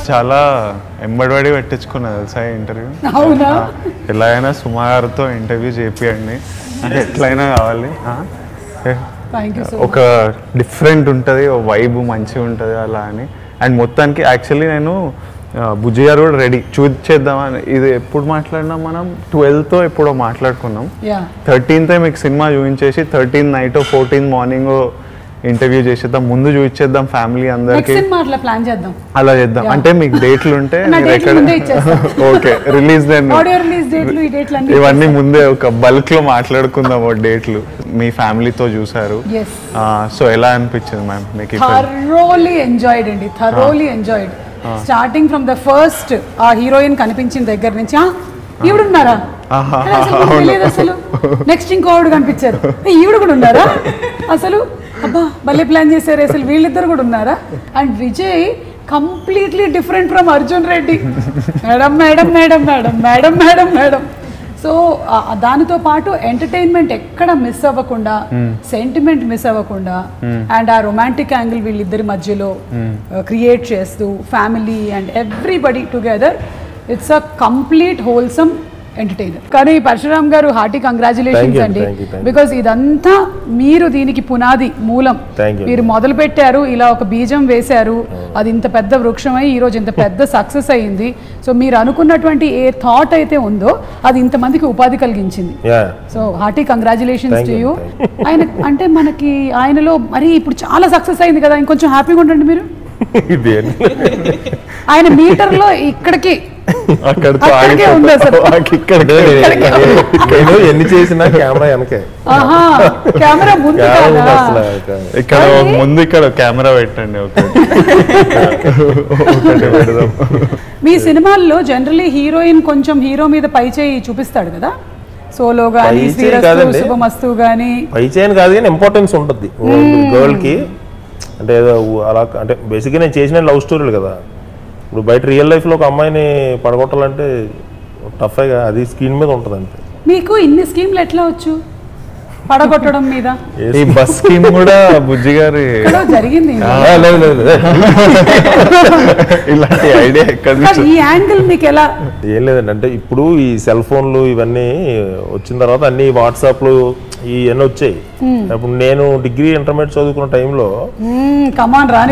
చాలా ఎంబడిబడి పెట్టించుకున్నా తెలుసా ఇంటర్వ్యూ అవునా ఎలాగైనా సుమారుతో ఇంటర్వ్యూ చేపియండి నాకు ఎట్లయినా కావాలి ఆ? ఏ, థ్యాంక్ యూ సో ఒక డిఫరెంట్ ఉంటుంది వైబ్ మంచిగా ఉంటుంది అలా అని అండ్ మొత్తానికి యాక్చువల్లీ నేను ఆ, బుజ్జి గారు కూడా రెడీ చూసేద్దామని ఇది ఎప్పుడు మాట్లాడినాం మనం ట్వెల్త్తో ఎప్పుడో మాట్లాడుకున్నాం యా థర్టీన్త్ మీకు సినిమా చూపించేసి thirteen night fourteen morning interview చేసేద్దాం ముందు చూపించేద్దాం ఫ్యామిలీ నెక్స్ట్ అందరికి సినిమా అట్లా ప్లాన్ చేద్దాం అలా చేద్దాం Yeah. అంటే మీకు డేట్లు ఉంటే నా మీరు డేట్లు ముందే ఇచ్చేస్తాం. Okay release then audio release డేట్లు ఈ డేట్లు అన్ని ఇవన్నీ ముందే ఒక బల్క్ లో మాట్లాడుకుందాం ఓ డేట్లు మీ ఫ్యామిలీతో చూసారు ఎస్ సో ఎలా అనిపించింది మ్యామ్ మీకు ఈ film? థరోలీ ఎంజాయిడ్ అండి thoroughly enjoyed starting from the first ఆ హీరోయిన్ కనిపించిన దగ్గర నుంచి "ఆ, ఈవిడున్నారా ఆహా, అరే, అసలు నాకు తెలియదు అసలు నెక్స్ట్ ఇంకోడు కనిపించారు "ఏ, ఈవిడ కూడా ఉన్నారా అసలు అబ్బా భలే ప్లాన్ చేశారు అసలు వీళ్ళిద్దరు కూడా ఉన్నారా and Vijay completely different from Arjun Reddy madam madam madam madam madam madam madam so దానితో పాటు ఎంటర్టైన్మెంట్ ఎక్కడ మిస్ అవ్వకుండా సెంటిమెంట్ మిస్ అవ్వకుండా అండ్ ఆ రొమాంటిక్ యాంగిల్ వీళ్ళిద్దరి మధ్యలో క్రియేట్ చేస్తూ family and everybody together it's a complete wholesome entertainer కానీ పరశురామ్ గారు హార్టీ కంగ్రాచులేషన్స్ you, అండి thank you, thank you. Because ఇదంతా మీరు దీనికి పునాది మూలం Thank you. మీరు మొదలు పెట్టారు ఇలా ఒక బీజం వేశారు అది ఇంత పెద్ద వృక్షమై ఈ రోజు ఇంత పెద్ద సక్సెస్ అయ్యింది సో మీరు అనుకున్నటువంటి ఏ థాట్ అయితే ఉందో అది ఇంతమందికి ఉపాధి కలిగించింది yeah so hearty congratulations Thank to you, you ఆయన అంటే మనకి ఆయనలో మరి ఇప్పుడు చాలా సక్సెస్ అయింది కదా ఇంకొంచెం హ్యాపీగా ఉండండి మీరు ఇది ఆయన మీటర్లో ఇక్కడికి అక్కడితో అక్కడికే ఉంది అసలు. ఇక్కడికే నేను ఎన్ని చేసినా కెమెరా వెనకే ఆహా కెమెరా ముందు కెమెరా కాదా? అసలు ఇక్కడ ఒక ముందు ఇక్కడ కెమెరా పెట్టండి ఒకటి ఒకటి పెడదాం మీ సినిమాల్లో జనరలీ హీరోయిన్ కొంచెం హీరో మీద పై చేయి చూపిస్తాడు కదా సోలో గానీ పై చేయి శ్రీరస్తు కాదండి. శుభమస్తు గానీ పై చేయని కాదు కానీ ఇంపార్టెన్స్ ఉంటుంది గర్ల్ కి అంటే ఏదో అలా అంటే బేసిక్గా నేను చేసిన లవ్ స్టోరీలు కదా ఇప్పుడు బయట రియల్ లైఫ్ లో ఒక అమ్మాయిని పడగొట్టాలంటే టఫ్ అది స్క్రీన్ మీద ఉంటుంది అంతే మీకు ఇన్ని స్కీమ్లు ఎట్లా వచ్చు పడగొట్టడం మీద ఈ బస్ స్కీమ్ కూడా బుజ్జి గారి ఎక్కడో జరిగింది ఆ, లేదు లేదు లేదు. ఇలాంటి ఐడియా ఎక్కడ కానీ నుంచి ఈ యాంగిల్ మీకు ఎలా ఏం లేదండి అంటే ఇప్పుడు ఈ సెల్ ఫోన్లు ఇవన్నీ వచ్చిన తర్వాత అన్ని వాట్సాప్లు ఇవన్నీ వచ్చాయి ఇప్పుడు నేను డిగ్రీ ఇంటర్మీడియట్ చదువుకున్న టైంలో కమాన్ రాని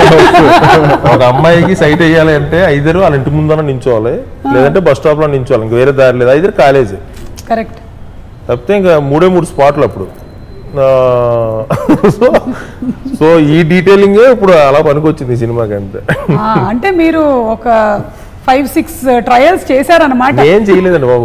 ఒక అమ్మాయికి సైట్ వేయాలి అంటే ఐదరు వాళ్ళ ఇంటి ముందర నించోవాలి లేదంటే బస్ స్టాప్ లో నించోవాలి ఇంక వేరే దారి లేదు ఐదరు కాలేజ్ కరెక్ట్ తప్పితే ఇంకా మూడే మూడు స్పాట్లు అప్పుడు ఆ, సో సో ఈ డీటెయిలింగ్ ఇప్పుడు అలా పనికొచ్చింది ఈ సినిమాకి అంతే అంటే మీరు ఒక ఫైవ్ సిక్స్ ట్రయల్స్ చేశారనమాట ఏం చేయలేదండి బాబు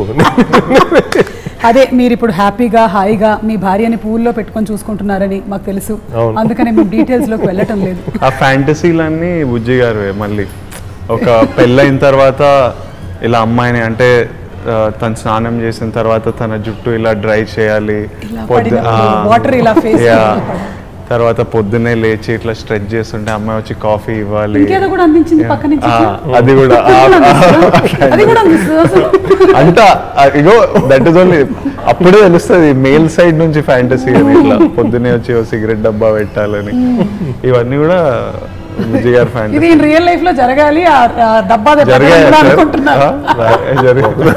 అదే మీరు ఇప్పుడు హ్యాపీగా హాయిగా మీ భార్యని పూల్లో పెట్టుకొని చూసుకుంటున్నారని మాకు తెలుసు అవును. అందుకని మేము డీటెయిల్స్ లోకి వెళ్ళటం లేదు ఆ ఫ్యాంటసీలన్నీ బుజ్జి గారివే మళ్ళీ ఒక పెళ్ళైన తర్వాత ఇలా అమ్మాయిని అంటే ఆ, తను స్నానం చేసిన తర్వాత తన జుట్టు ఇలా డ్రై చేయాలి ఇలా పొద్దు- పడినప్పుడు ఆ, water ఇలా face మీద yeah. పడాలి. తర్వాత పొద్దున్నే లేచి ఇట్లా స్ట్రెచ్ చేస్తుంటే అమ్మాయి వచ్చి కాఫీ ఇవ్వాలి ఇంకేదో కూడా అందించింది పక్క నుంచి ఆ, అది కూడా ఆ, అది కూడా అందిస్తుంది అసలు అంతా ఆ, ఇగో దట్ ఇస్ ఓన్లీ అప్పుడే తెలుస్తుంది మేల్ సైడ్ నుంచి ఫ్యాంటసీ అని ఇట్లా పొద్దునే వచ్చి ఓ సిగరెట్ డబ్బా పెట్టాలని ఇవన్నీ కూడా విజయ్ గారి ఫ్యాంటసీ ఇది రియల్ లైఫ్ లో జరగాలి ఆ ఆ డబ్బా దెబ్బ జరిగాయా కూడా సార్? అనుకుంటున్నారు ఆ, జరిగాయి.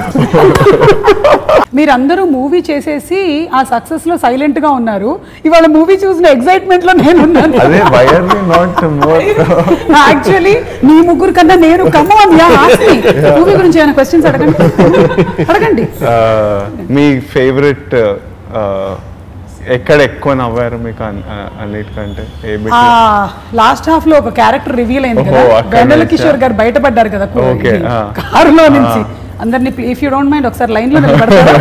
మీరందరూ మూవీ చేసేసి ఆ సక్సెస్ లో సైలెంట్ గా ఉన్నారు ఇవాళ మూవీ చూసిన ఎక్సైట్మెంట్ లో నేను ఉన్నాను అదే వైర్ నాట్ మోర్ యాక్చువల్లీ మీ ముగ్గురు కన్నా నేను కమాన్ యా మూవీ గురించి ఏమైనా క్వశ్చన్స్ అడగండి అడగండి మీ ఫేవరెట్ ఎక్కడ ఎక్కువ నవ్వారు మీకు అన్- ఆ, అన్నిటికంటే a bit uh last half లో ఒక క్యారెక్టర్ రివీల్ అయింది కదా ఓహో, అక్కడ వెన్నెల నుంచా? కిషోర్ గారు బయటపడ్డారు కదా Okay, ఆ. కారులో నుంచి అందరినీ ఇఫ్ యూ డోంట్ మైండ్ ఒకసారి లైన్ లో నిలబడతారా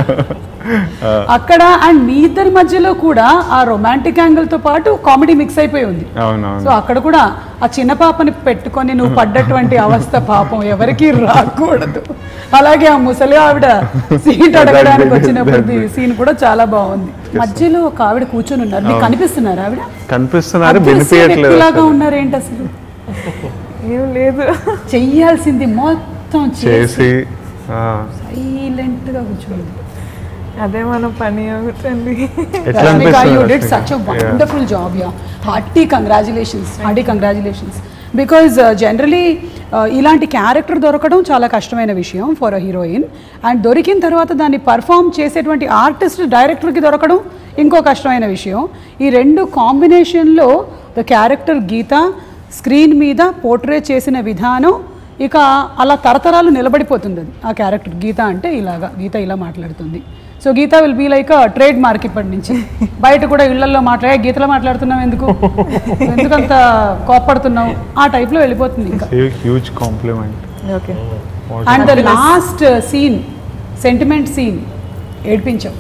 అక్కడ అండ్ మీ ఇద్దరి మధ్యలో కూడా ఆ రొమాంటిక్ యాంగిల్ తో పాటు కామెడీ మిక్స్ అయిపోయి ఉంది సో అవునవును అక్కడ కూడా ఆ చిన్న పాపని పెట్టుకొని నువ్వు పడ్డటువంటి అవస్థ పాపం ఎవరికి రాకూడదు అలాగే ఆ ముసలి ఆవిడ సీట్ అడగడానికి వచ్చినప్పుడు సీన్ కూడా చాలా బాగుంది మధ్యలో ఒక ఆవిడ కూర్చొని ఉన్నారు మీకు కనిపిస్తున్నారు ఆవిడ కనిపిస్తున్నారు అదృశ్య వినిపించట్లేదు వ్యక్తిలాగా అసలు. ఉన్నారు ఏంటి అసలు ఏం లేదు చెయ్యాల్సింది మొత్తం చేసి చేసి ఆ, సైలెంట్ గా కూర్చోండి అదే మన పని ఒకటండి ఎట్లా Rashmika, you అనిపిస్తుంది did such a wonderful job, yeah. Hearty congratulations, hearty congratulations. Because uh, generally, ఆ, ఇలాంటి క్యారెక్టర్ దొరకడం చాలా కష్టమైన విషయం ఫర్ అ హీరోయిన్ అండ్ దొరికిన తర్వాత దాన్ని పర్ఫామ్ చేసేటువంటి ఆర్టిస్ట్ డైరెక్టర్కి దొరకడం ఇంకో కష్టమైన విషయం ఈ రెండు కాంబినేషన్లో ద క్యారెక్టర్ గీత స్క్రీన్ మీద పోర్ట్రే చేసిన విధానం ఇక అలా తరతరాలు నిలబడిపోతుంది అది ఆ క్యారెక్టర్ గీత అంటే ఇలాగా గీత ఇలా మాట్లాడుతుంది so Geetha will be like trademark ఇప్పటి నుంచి బయట కూడా ఇళ్లలో మాట్లాడే గీతలో మాట్లాడుతున్నావు ఎందుకు ఎందుకు అంత కోప్పడుతున్నావు ఆ టైప్లో వెళ్ళిపోతుంది ఇంకా huge compliment okay and the last scene sentiment scene ఏడ్పించావు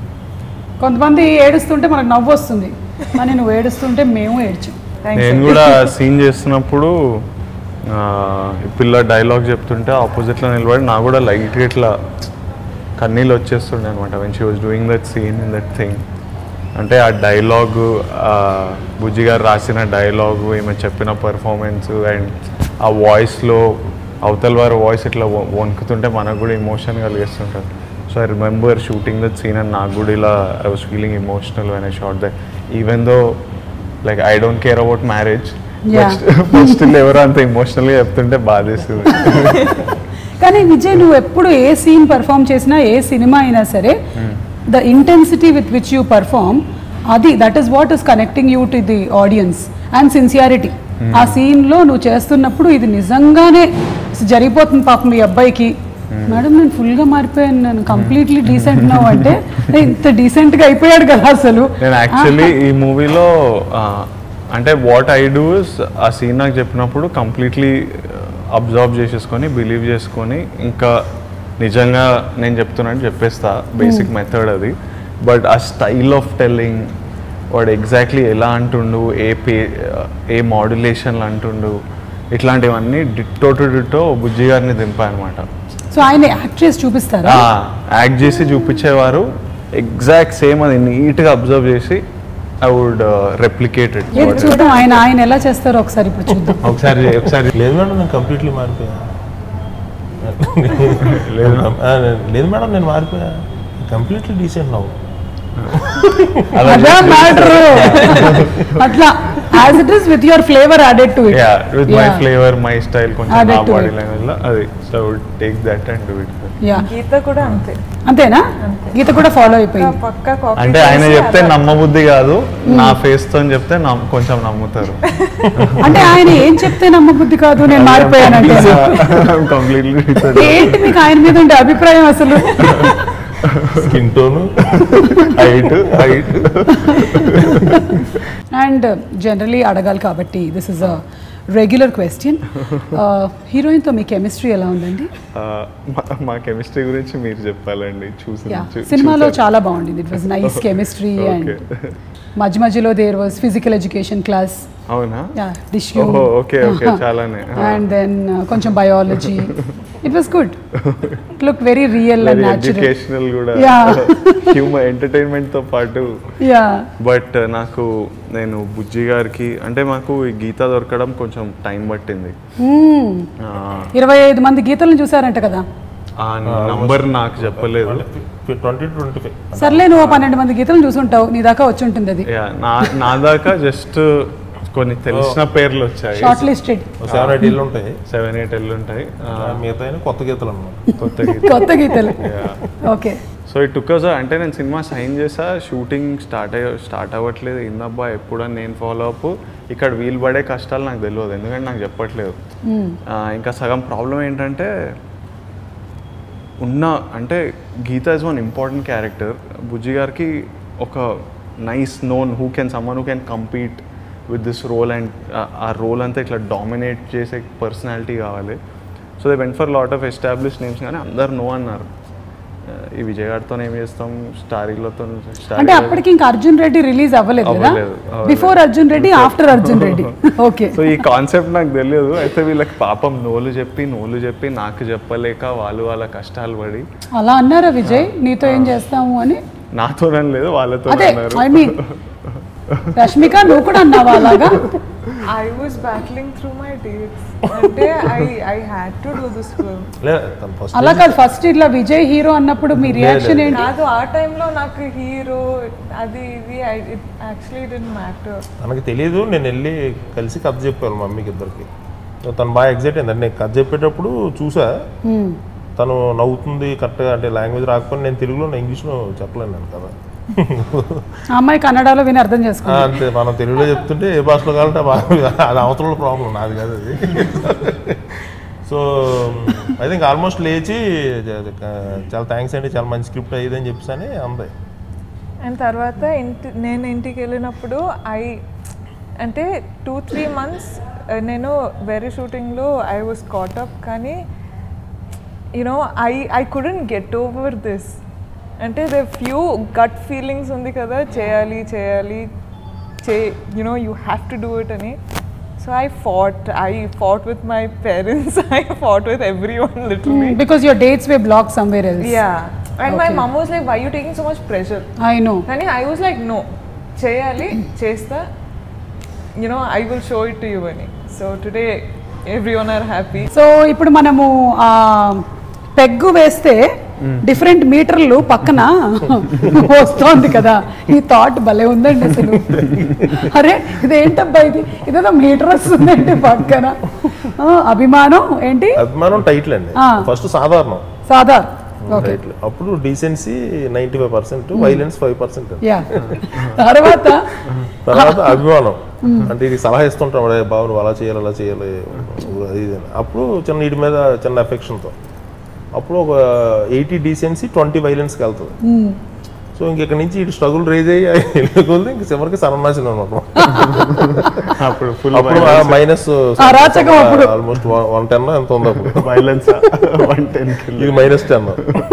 కొంతమంది ఏడుస్తుంటే మనకు నవ్వు వస్తుంది కానీ నువ్వు ఏడుస్తుంటే మేము ఏడ్చాం నేను కూడా సీన్ చేస్తున్నప్పుడు ఆ, ఈ పిల్ల డైలాగ్ చెప్తుంటే ఆపోజిట్లో నిలబడి నాకు కూడా లైట్గా ఇట్లా కన్నీళ్ళు వచ్చేస్తుండే అనమాట when she was doing that scene in that thing అంటే ఆ డైలాగ్ బుజ్జి గారు రాసిన డైలాగ్ ఈమె చెప్పిన పర్ఫార్మెన్స్ అండ్ ఆ వాయిస్లో అవతల వారి వాయిస్ ఇట్లా వ- వణుకుతుంటే మనకు కూడా ఎమోషన్ కలిగిస్తుంటుంది so I remember shooting that scene and నాకు కూడా ఇలా I was feeling emotional when I shot that even though like I don't care about marriage Yeah. First ఎవరో అంత ఎమోషనల్గా చెప్తుంటే బాధేస్తుంది కానీ విజయ్ నువ్వు ఎప్పుడు ఏ సీన్ పర్ఫామ్ చేసినా ఏ సినిమా అయినా సరే the intensity with which you perform అది that is what is connecting you to the audience and sincerity ఆ సీన్లో నువ్వు చేస్తున్నప్పుడు ఇది నిజంగానే జరిగిపోతుంది పాపం మీ అబ్బాయికి మేడం నేను ఫుల్గా మారిపోయాను నేను కంప్లీట్లీ డీసెంట్ నో అంటే "ఏ, ఇంత డీసెంట్గా అయిపోయాడు కదా అసలు నేను యాక్చువల్లీ ఈ మూవీలో అంటే వాట్ ఐ డూ ఇస్ ఆ సీన్ నాకు చెప్పినప్పుడు కంప్లీట్లీ అబ్జర్వ్ చేసేసుకొని బిలీవ్ చేసుకొని ఇంకా నిజంగా నేను చెప్తున్నట్టు చెప్పేస్తా బేసిక్ మెథడ్ అది బట్ ఆ స్టైల్ ఆఫ్ టెల్లింగ్ వాడు ఎగ్జాక్ట్లీ ఎలా అంటుండు ఏ పే ఏ మాడ్యులేషన్లు అంటుండు ఇట్లాంటివన్నీ డిట్టో టు డిట్టో బుజ్జి గారిని దింపా అనమాట సో ఆయన యాక్ట్ చేసి చూపిస్తారా యాక్ట్ చేసి చూపించేవారు ఎగ్జాక్ట్ సేమ్ అది నీట్గా అబ్జర్వ్ చేసి ఐ వుడ్ రెప్లికేటెడ్ ఏది చూద్దాం ఆయన ఆయన ఎలా చేస్తారో ఒకసారి ఇప్పుడు చూద్దాం ఒకసారి ఒకసారి లేదు మేడం నేను కంప్లీట్లీ మారిపోయా లేదు ఆ, లేదు మేడం నేను మారిపోయా కంప్లీట్లీ డీసెంట్ నవ్వు అలా అదే మ్యాటర్ అట్లా as it is with your flavour added to it yeah with my flavour my style కొంచెం Added నా to బాడీ it. లాంగ్వేజ్ అది so would take that and do it yeah Geetha కూడా అంతే అంతేనా గీత కూడా ఫాలో అయిపోయింది పక్కా కాపీ అంటే ఆయన చెప్తే నమ్మబుద్ధి కాదు నా ఫేస్ తో చెప్తే నమ్- కొంచెం నమ్ముతారు అంటే ఆయన ఏం చెప్తే నమ్మబుద్ధి కాదు నేను మారిపోయానంటే కంప్లీట్లీ ఏంటి మీకు ఆయన మీద ఉండే అభిప్రాయం అసలు skin tone height height and generally అడగాలి కాబట్టి this is a regular question హీరోయిన్తో మీ కెమిస్ట్రీ ఎలా ఉందండి మా కెమిస్ట్రీ గురించి మీరు చెప్పాలండి చూసి యా చూ- సినిమాలో చూసారు. చాలా బాగుండింది it was nice chemistry and Okay. మధ్య మధ్యలో there was physical education class అవునా యా డిష్ ఓహో, okay, okay, చాలానే. అండ్ దెన్ కొంచెం biology it was good look very real and very natural educational కూడా Yeah. హ్యూమర్ ఎంటర్టైన్మెంట్ తో పాటు యా బట్ నాకు నేను బుజ్జి గారికి అంటే మాకు ఈ గీత దొరకడం కొంచెం టైం పట్టింది ఆ, ఇరవై ఐదు మంది గీతలను చూసారంట కదా ఆ నంబర్ నాకు చెప్పలేదు ట్వంటీ ట్వంటీ ఫైవ్ సర్లే నువ్వు పన్నెండు మంది గీతలను చూసుంటావు నీ దాకా వచ్చి ఉంటుంది అది Yeah, నా నా దాకా జస్ట్ కొన్ని తెలిసిన పేర్లు వచ్చాయి షార్ట్ లిస్టెడ్ సెవెన్ ఎయిట్ ఇల్లు ఉంటాయి సెవెన్ ఎయిట్ ఎల్లు ఉంటాయి ఆ, మిగతా అయినా కొత్త గీతలు అన్నమాట కొత్త గీత కొత్త గీతలు Yeah. Okay so it took us అంటే నేను సినిమా సైన్ చేసా షూటింగ్ స్టార్ట్ అయ్య స్టార్ట్ అవ్వట్లేదు ఏందబ్బా ఎప్పుడని నేను ఫాలో అప్ ఇక్కడ వీలు పడే కష్టాలు నాకు తెలియదు ఎందుకంటే నాకు చెప్పట్లేదు ఆ, ఇంకా సగం ప్రాబ్లం ఏంటంటే ఉన్న అంటే Geetha is one important character Bujji గారికి ఒక nice known who can someone who can compete with this role and ఆ రోల్ అంతా ఇట్లా డామినేట్ చేసే పర్సనాలిటీ కావాలి so they went for lot of establish names కానీ అందరు నో అన్నారు ఆ, ఈ విజయ్ గారితో ఏం చేస్తాం స్టారీలతో అంటే అప్పటికి ఇంకా అర్జున్ రెడ్డి రిలీజ్ అవ్వలేదు కదా అవ్వలేదు, అవ్వలేదు. Before Arjun Reddy after Arjun Reddy okay so ఈ కాన్సెప్ట్ నాకు తెలియదు అయితే వీళ్ళకి పాపం నోలు చెప్పి నోలు చెప్పి నాకు చెప్పలేక వాళ్ళు వాళ్ళ కష్టాలు పడి అలా అన్నారా విజయ్ నీతో ఏం చేస్తాము అని నాతోనని లేదు వాళ్ళతో అదే అన్నారు ఐ మీన్ రష్మిక నువ్వు కూడా అన్నావా అలాగా I was battling through my dates అంటే I I had to do this film లేదా తను ఫస్ట్ అలా కాదు ఫస్ట్ ఇట్లా విజయ్ హీరో అన్నప్పుడు మీ రియాక్షన్ ఏంటి కాదు ఆ టైంలో నాకు హీరో అది ఇది యాక్చువల్లీ డెంట్ మ్యాటర్ తనకి తెలియదు నేను వెళ్ళి కలిసి కథ చెప్పాను మమ్మీకి ఇద్దరికి తను బాగా ఎగ్జైట్ అయింది అంటే నేను కథ చెప్పేటప్పుడు చూసా తను నవ్వుతుంది కరెక్ట్గా అంటే లాంగ్వేజ్ రాకపోయినా నేను తెలుగులో నేను ఇంగ్లీష్లో చెప్పలేను నేను కదా ఆ అమ్మాయి కన్నడలో విని అర్థం ఆ, చేసుకో అంతే మనం తెలుగులో చెప్తుంటే ఏ భాషలో కావాలంటే ఆ భాష అది అవతల ప్రాబ్లం నాది కాదు అది సో ఐ థింక్ ఆల్మోస్ట్ లేచి జ- జ- చాలా థ్యాంక్స్ అండి చాలా మంచి స్క్రిప్ట్ అయ్యింది అని చెప్పేసి అంది అండ్ తర్వాత ఇంటి నేను ఇంటికి వెళ్ళినప్పుడు ఐ అంటే టూ త్రీ మంత్స్ నేను వేరే షూటింగ్లో ఐ వాజ్ కాటప్ కానీ you know I I couldn't get over this అంటే ద ఫ్యూ గట్ ఫీలింగ్స్ ఉంది కదా చేయాలి చేయాలి చే you know you have to do it అని so I fought I fought with my parents I fought with everyone literally because your dates were block somewhere else yeah and my Okay. Mom was like why you taking so much pressure I know కానీ I was like no చేయాలి చేస్తా you know I will show it to you అని so today everyone are happy so ఇప్పుడు మనము ఆ peg వేస్తే different మీటర్లు పక్కన వస్తోంది కదా ఈ థాట్ భలే ఉందండి అసలు అరే ఇదేంటబ్బా ఇది ఇదేదో మీటర్ వస్తుందండి పక్కన ఆ, అభిమానం ఏంటి అభిమానం టైటిల్ అండి ఆ. ఫస్ట్ సాధారణం సాదా ఓకే టైటిల్ అప్పుడు decency ninety five percent violence five percent yeah తర్వాత తర్వాత అభిమానం అంటే ఇది సలహా ఇస్తుంటాం "అరే బాబు నువ్వు అలా చేయాలి అలా చేయాలి అది ఇది అని." అప్పుడు చిన్న వీటి మీద చిన్న ఎఫెక్షన్తో అప్పుడు ఒక ఎయిటీ డీసెన్సీ ట్వంటీ వైలెన్స్కి వెళ్తుంది సో ఇంక ఇక్కడ నుంచి ఇటు స్ట్రగుల్ రేజ్ అయ్యి వెళ్ళకొద్ది ఇంక చివరికి సన్మాసం అనమాట అప్పుడు ఫుల్ అప్పుడు మైనస్ అరాచకం అప్పుడు. ఆల్మోస్ట్ వన్ టెన్ ఎంత ఉంది అప్పుడు వైలెన్స్ వన్ టెన్ ఇది మైనస్ టెన్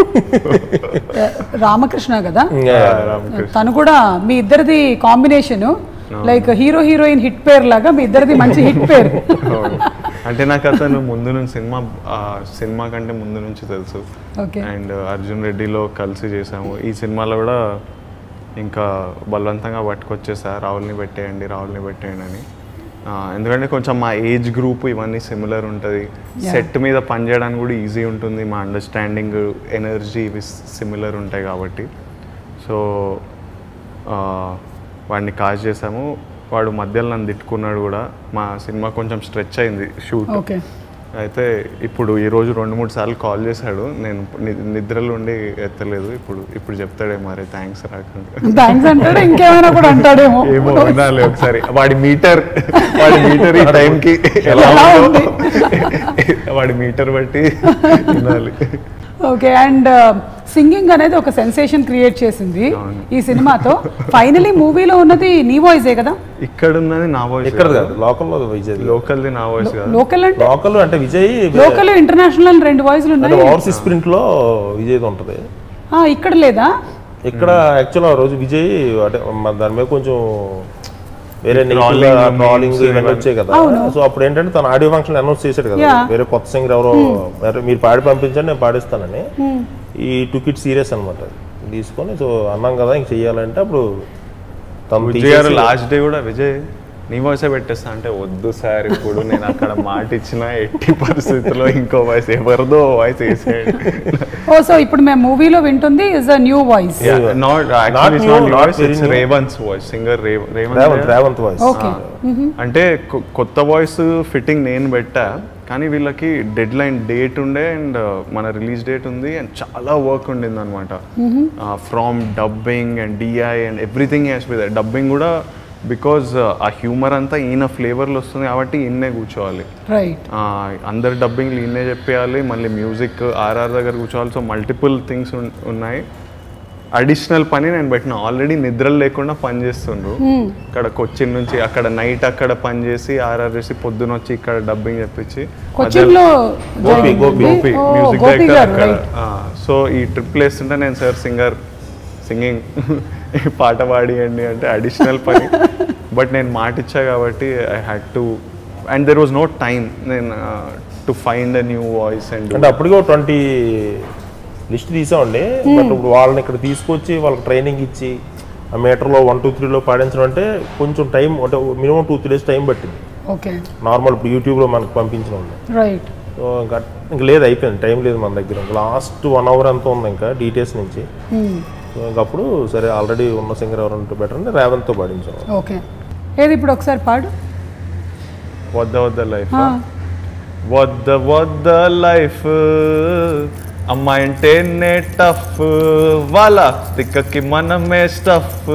రామకృష్ణ కదా రామకృష్ణ తను కూడా మీ ఇద్దరిది combination like hero heroine hit pair లాగా మీ ఇద్దరిది మంచి హిట్ పేరు అవును. అంటే నాకు అతను ముందు నుంచి సినిమా ఆ, సినిమా కంటే ముందు నుంచి తెలుసు ఓకే అండ్ అర్జున్ రెడ్డిలో కలిసి చేసాము ఈ సినిమాలో కూడా ఇంకా బలవంతంగా పట్టుకొచ్చేసా రాహుల్ని పెట్టేయండి రాహుల్ని పెట్టేయండి అని ఆ, ఎందుకంటే కొంచెం మా ఏజ్ గ్రూప్ ఇవన్నీ సిమిలర్ ఉంటుంది సెట్ మీద పనిచేయడానికి కూడా ఈజీ ఉంటుంది మా అండర్స్టాండింగ్ ఎనర్జీ ఇవి సిమిలర్ ఉంటాయి కాబట్టి సో ఆ, వాడిని కాజ్ చేసాము వాడు మధ్యలో నన్ను తిట్టుకున్నాడు కూడా మా సినిమా కొంచెం స్ట్రెచ్ అయింది షూట్ ఓకే అయితే ఇప్పుడు ఈ రోజు రెండు మూడు సార్లు కాల్ చేశాడు నేను ని- నిద్రలో ఉండి ఎత్తలేదు ఇప్పుడు ఇప్పుడు చెప్తాడే మరి థ్యాంక్స్ రాకుండా థ్యాంక్స్ అంటాడు ఇంకేమైనా కూడా అంటాడేమో ఏమో వినాలి ఒకసారి వాడి మీటర్ వాడి మీటర్ ఈ టైంకి ఎలా ఎలా ఉందో ఉంది? వాడి మీటర్ బట్టి వినాలి ఓకే అండ్ సింగింగ్ అనేది ఒక సెన్సేషన్ క్రియేట్ చేసింది అవును. ఈ సినిమాతో ఫైనలీ మూవీలో ఉన్నది నీ వాయిసే కదా ఇక్కడ ఉన్నది నా వాయిస్ ఇక్కడ కాదు లోకల్లో విజయ్ లోకల్ది నా వాయిస్ కాదు లోకల్ అంటే లోకల్ అంటే విజయ్ లోకల్ ఇంటర్నేషనల్ రెండు వాయిస్లు అంటే ఉన్నాయి ఓవర్సీస్ స్ప్రింట్ లో విజయ్ ఉంటుంది ఆ, ఇక్కడ లేదా ఇక్కడ యాక్చువల్ ఆ రోజు విజయ్ అంటే మన దాని మీద కొంచెం వేరే Trolling, ట్రాలింగ్ memes ఇవన్నీ వచ్చాయి కదా అవును. సో అప్పుడు ఏంటంటే తన ఆడియో ఫంక్షన్ అనౌన్స్ చేశాడు కదా Yeah. వేరే కొత్త సింగర్ ఎవరో వేరే మీరు పాడి పంపించండి నేను పాడిస్తానని ఈ టుక్ ఇట్ సీరియస్ అనమాట తీసుకొని సో అన్నాం కదా ఇంక చెయ్యాలంటే అప్పుడు తను విజయ్ గారు తీసేసి- లాస్ట్ డే కూడా విజయ్ నీ వాయిసే పెట్టేస్తా అంటే వద్దు సార్ ఇప్పుడు నేను అక్కడ మాట ఇచ్చిన ఎట్టి పరిస్థితుల్లో ఇంకో వాయిస్ ఎవరిదో వాయిస్ వేసేయండి ఓ సో ఇప్పుడు మేము మూవీలో వింటుంది is a new voice not Not new, not voice very it's new. Revanth's voice singer Revanth Revanth Revanth voice okay అంటే కొ- కొత్త వాయిస్ ఫిట్టింగ్ నేను పెట్టా కానీ వీళ్ళకి డెడ్ లైన్ డేట్ ఉండే అండ్ మన రిలీజ్ డేట్ ఉంది అండ్ చాలా వర్క్ ఉండింది అనమాట from dubbing and DI and everything has with dubbing కూడా బికాజ్ ఆ హ్యూమర్ అంతా ఈయన ఫ్లేవర్లో వస్తుంది కాబట్టి ఈయన్నే కూర్చోవాలి రైట్ ఆ, అందరి డబ్బింగ్లు ఈయనే చెప్పేయాలి మళ్ళీ మ్యూజిక్ ఆర్ఆర్ దగ్గర కూర్చోవాలి సో మల్టిపుల్ థింగ్స్ ఉన్నాయి అడిషనల్ పని నేను పెట్టిన ఆల్రెడీ నిద్రలు లేకుండా పని చేస్తుండ్రు ఇక్కడ కొచ్చిన్ నుంచి అక్కడ నైట్ అక్కడ పని చేసి ఆర్ఆర్ చేసి పొద్దున వచ్చి ఇక్కడ డబ్బింగ్ చెప్పించి కొచ్చిన్లో గోపి, జరిగింది. గోపి. గోపి ఓ, మ్యూజిక్ గోపి డైరెక్టర్ గారు అక్కడ రైట్ సో ఈ ట్రిప్ వేస్తుంటే నేను సార్ సింగర్ సింగింగ్ పాట పాడియండి అంటే అడిషనల్ పని బట్ నేను మాట ఇచ్చా కాబట్టి I had to and there was no time నేను to find a new voice and అంటే అప్పటికే ట్వంటీ లిస్ట్ తీసామండి బట్ ఇప్పుడు వాళ్ళని ఇక్కడ తీసుకొచ్చి వాళ్ళకి ట్రైనింగ్ ఇచ్చి ఆ మీటర్లో వన్ టూ త్రీలో పాడించడం అంటే కొంచెం టైం అంటే minimum two three days time పట్టింది ఓకే నార్మల్ ఇప్పుడు యూట్యూబ్లో మనకు పంపించడం రైట్ సో ఇంకా ఇంక లేదు అయిపోయింది టైం లేదు మన దగ్గర లాస్ట్ వన్ అవర్ ఎంత ఉంది ఇంకా డీటెయిల్స్ నుంచి సో ఇంకప్పుడు సరే ఆల్రెడీ ఉన్న సింగర్ ఎవరు ఉంటే బెటర్ అంటే రేవంత్తో పాడించాం ఓకే ఏది ఇప్పుడు ఒకసారి పాడు వద్ద వద్ద లైఫ్ ఆ. వద్ద వద్ద లైఫ్ అమ్మాయి అంటేనే టఫ్ వాళ్ళ తిక్కకి మనమే స్టఫ్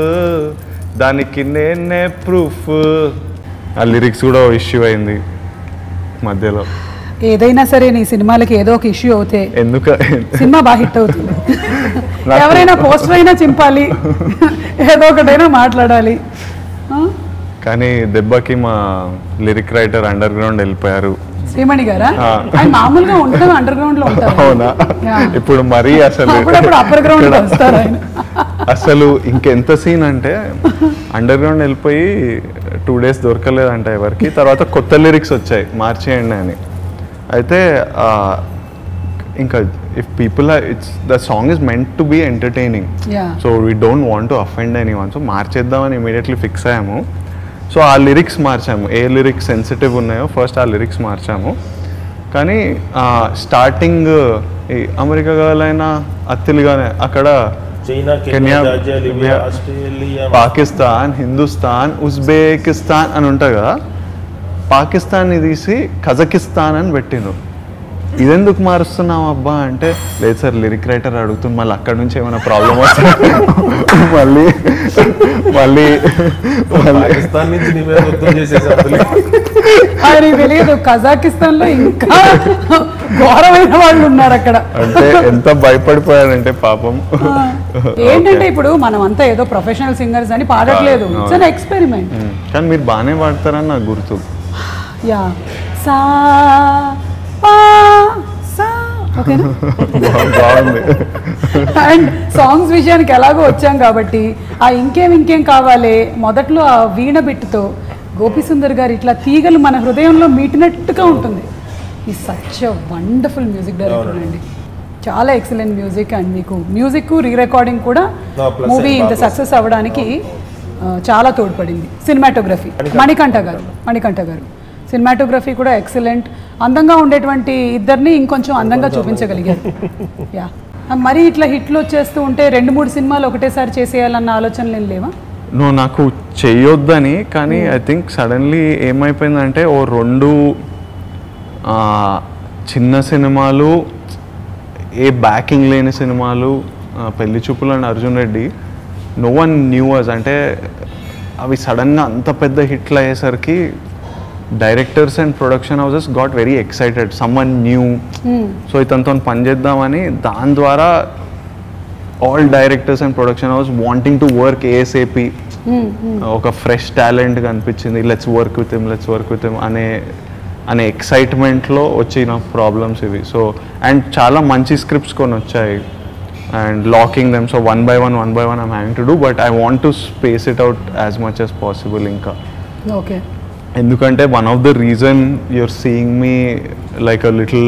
దానికి నేనే ప్రూఫ్ ఆ లిరిక్స్ కూడా ఇష్యూ అయింది మధ్యలో ఏదైనా సరే నీ సినిమాలకి ఏదో ఒక ఇష్యూ అవుతే ఎందుకు సినిమా బాగా హిట్ అవుతుంది నాకు- ఎవరైనా పోస్టర్ అయినా చింపాలి ఏదో ఒకటైనా మాట్లాడాలి ఆ? కానీ దెబ్బకి మా లిరిక్ రైటర్ అండర్ గ్రౌండ్ వెళ్ళిపోయారు శ్రీమణి గారా ఆ. ఆయన మామూలుగా ఉండడం అండర్ గ్రౌండ్ లో ఉంటారు అవునా యా. ఇప్పుడు మరీ అసలు అప్పుడప్పుడు అప్పర్ గ్రౌండ్ లో వస్తారు ఆయన అసలు ఇంకెంత సీన్ అంటే అండర్ గ్రౌండ్ వెళ్ళిపోయి టూ డేస్ దొరకలేదంట ఎవరికి తర్వాత కొత్త లిరిక్స్ వచ్చాయి మార్చేయండి అని అయితే ఆ, ఇంకా if people it's the song is meant to be entertaining yeah so we don't want to offend anyone so మార్చేద్దామని ఇమీడియట్లీ ఫిక్స్ అయ్యాము సో ఆ లిరిక్స్ మార్చాము ఏ లిరిక్స్ సెన్సిటివ్ ఉన్నాయో ఫస్ట్ ఆ లిరిక్స్ మార్చాము కానీ స్టార్టింగ్ ఈ అమెరికా గాలైనా అత్తిలిగానే అక్కడ China Kenya, Kenya Georgia Libya Libya, Australia Pakistan Hindustan Uzbekistan అని ఉంటుంది కదా పాకిస్తాన్ని తీసి కజకిస్తాన్ అని పెట్టిండ్రు ఇదెందుకు మారుస్తున్నాం అబ్బా అంటే లేదు సార్ లిరిక్ రైటర్ అడుగుతుంది మళ్ళీ అక్కడ నుంచి ఏమైనా ప్రాబ్లం వస్తుంది మళ్ళీ మళ్ళీ మళ్ళీ పాకిస్తాన్ నుంచి నీ మీద యుద్ధం చేసేసి అసలు ఆయన తెలియదు కజాకిస్తాన్ లో ఇంకా ఘోరమైన వాళ్ళు ఉన్నారు అక్కడ అంటే ఎంత భయపడిపోయాడంటే పాపం ఏంటంటే ఇప్పుడు మనం అంతా ఏదో ప్రొఫెషనల్ సింగర్స్ అని పాడట్లేదు ఇట్స్ అన్ ఎక్స్పెరిమెంట్ ఉమ్, కానీ మీరు బాగానే పాడతారని నాకు గుర్తు యా సా పా సా ఓకేనా బా- బాగుంది అండ్ సాంగ్స్ విషయానికి ఎలాగో వచ్చాం కాబట్టి ఆ ఇంకేం ఇంకేం కావాలి మొదట్లో ఆ వీణ బిట్టుతో గోపిసుందర్ గారు ఇట్లా తీగలు మన హృదయంలో మీటినట్టుగా ఉంటుంది ఈ సచ్ వండర్ఫుల్ మ్యూజిక్ డైరెక్టర్ అండి చాలా ఎక్సలెంట్ మ్యూజిక్ అండ్ మీకు మ్యూజిక్ రీ రికార్డింగ్ కూడా No, plus మూవీ and ఇంత plus. సక్సెస్ అవ్వడానికి ఆ, చాలా తోడ్పడింది సినిమాటోగ్రఫీ మణికంఠ గారు మణికంఠ గారు సినిమాటోగ్రఫీ కూడా ఎక్సలెంట్ అందంగా ఉండేటువంటి ఇద్దరిని ఇంకొంచెం అందంగా చూపించగలిగారు యా మరి ఇట్లా హిట్లు వచ్చేస్తూ ఉంటే రెండు మూడు సినిమాలు ఒకటేసారి చేసేయాలన్న ఆలోచనలు ఏం లేవా నువ్వు నాకు చెయ్యొద్దని కానీ ఐ థింక్ సడన్లీ ఏమైపోయిందంటే ఓ రెండు ఆ, చిన్న సినిమాలు ఏ బ్యాకింగ్ లేని సినిమాలు ఆ, Pelli Choopulu and Arjun Reddy no one న్యూవర్స్ అంటే అవి సడన్గా అంత పెద్ద హిట్లు అయ్యేసరికి directors and production houses got very excited someone new so ఇతనితో పని చేద్దామని దాని ద్వారా all directors and production house wanting to work ASAP ఒక ఫ్రెష్ టాలెంట్ కనిపించింది let's work with him let's work with him అనే అనే ఎక్సైట్మెంట్లో వచ్చిన ప్రాబ్లమ్స్ ఇవి సో అండ్ చాలా మంచి స్క్రిప్ట్స్ కొన్ని వచ్చాయి and locking them so one by one one by one I'm having to do but I want to space it out as much as possible ఇంకా okay ఎందుకంటే one of the reason you're seeing me like a little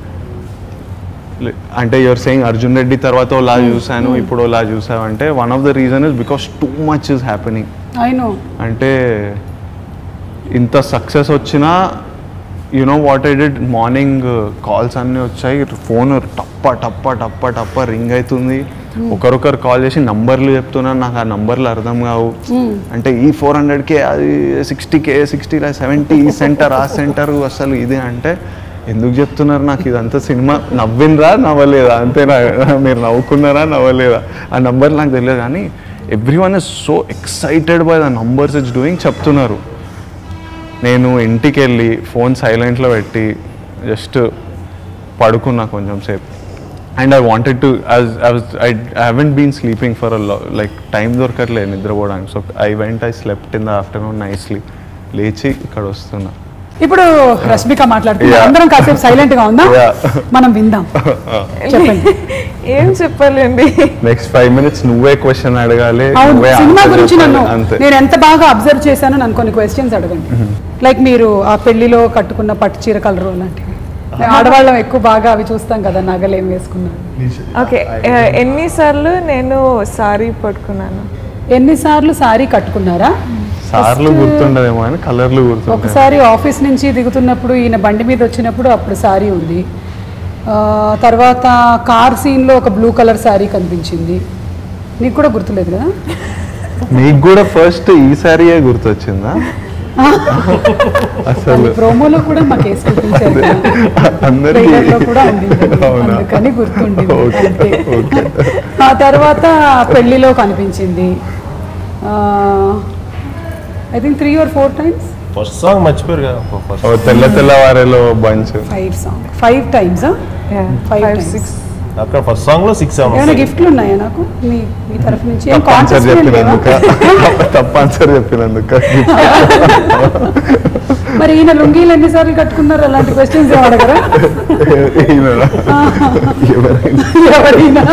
అంటే your saying Arjun Reddy తర్వాత ఓలా చూసాను ఇప్పుడు ఓలా చూసావు అంటే one of the reason is because too much is happening I know అంటే ఇంత సక్సెస్ వచ్చినా you know what I did morning calls అన్నీ వచ్చాయి ఫోన్ టప్ప టప్ప టప్ప టప్ప రింగ్ అవుతుంది ఒకరొకరు కాల్ చేసి నంబర్లు చెప్తున్నారు నాకు ఆ నంబర్లు అర్థం కావు అంటే ఈ ఫోర్ హండ్రెడ్కే అది సిక్స్టీ కే సిక్స్టీ సెవెంటీ ఈ సెంటర్ ఆ సెంటర్ అసలు ఇది అంటే ఎందుకు చెప్తున్నారు నాకు ఇదంతా సినిమా నవ్వినరా నవ్వలేదా అంతేనా మీరు నవ్వుకున్నారా నవ్వలేదా ఆ నంబర్ నాకు తెలియదు కానీ everyone is so excited by the numbers it's doing చెప్తున్నారు నేను ఇంటికి వెళ్ళి ఫోన్ సైలెంట్లో పెట్టి జస్ట్ పడుకున్నా కొంచెం సేపు and I wanted to I haven't been sleeping for a like time దొరకట్లేదు నిద్రపోవడానికి so I went I slept in the afternoon nicely లేచి ఇక్కడ వస్తున్నా ఇప్పుడు రష్మిక మాట్లాడుతుంది Yeah. అందరం కాసేపు సైలెంట్ గా ఉందాం Yeah. మనం విందాం చెప్పండి ఏం చెప్పాలండి నెక్స్ట్ ఫైవ్ మినిట్స్ నువ్వే క్వశ్చన్ అడగాలి అవును నువ్వే సినిమా answer గురించి చెప్పాలి. నన్ను అంతే నేను ఎంత బాగా అబ్జర్వ్ చేశానో నన్ను కొన్ని క్వశ్చన్స్ అడగండి లైక్ మీరు ఆ పెళ్లిలో కట్టుకున్న పట్టు చీర కలరు లాంటివి ఆడవాళ్ళం ఎక్కువ బాగా అవి చూస్తాం కదా నగలు ఏం వేసుకున్నాను ఓకే ఎన్నిసార్లు నేను సారీ పట్టుకున్నాను ఎన్నిసార్లు సారీ కట్టుకున్నారా సార్లు గుర్తుండదేమో అని కలర్లు గుర్తుంటాయి ఒకసారి ఆఫీస్ నుంచి దిగుతున్నప్పుడు ఈయన బండి మీద వచ్చినప్పుడు అప్పుడు సారీ ఉంది ఆ, తర్వాత కార్ సీన్లో ఒక బ్లూ కలర్ సారీ కనిపించింది నీకు కూడా గుర్తులేదు కదా నీకు కూడా ఫస్ట్ ఈ సారీయే గుర్తొచ్చిందా ఆ, అసలు ప్రోమోలో కూడా మాకు వేసి చూపించారు కదా. అందరికీ Trailer లో కూడా ఉంది అవునా? అందుకని గుర్తుండి ఓకే, ఓకే. ఆ తర్వాత పెళ్లిలో కనిపించింది I think three or four times first song మర్చిపోయారు కదా ఫస్ట్ ఓ తెల్ల తెల్లవారేలో bunch five song five times Five five times. Six అక్కడ ఫస్ట్ సాంగ్ లో సిక్స్ సెవెన్ ఏమైనా గిఫ్ట్లు ఉన్నాయా నాకు మీ మీ తరఫు నుంచి ఏం తప్ప ఆన్సర్ contest ఏం లేవా? చెప్పినందుక తప్ప ఆన్సర్ చెప్పినందుక మరి ఈయన లుంగీలు ఎన్నిసార్లు కట్టుకున్నారు అలాంటి క్వశ్చన్స్ ఏం అడగరా ఈయనరా? ఎవరైనా ఎవరైనా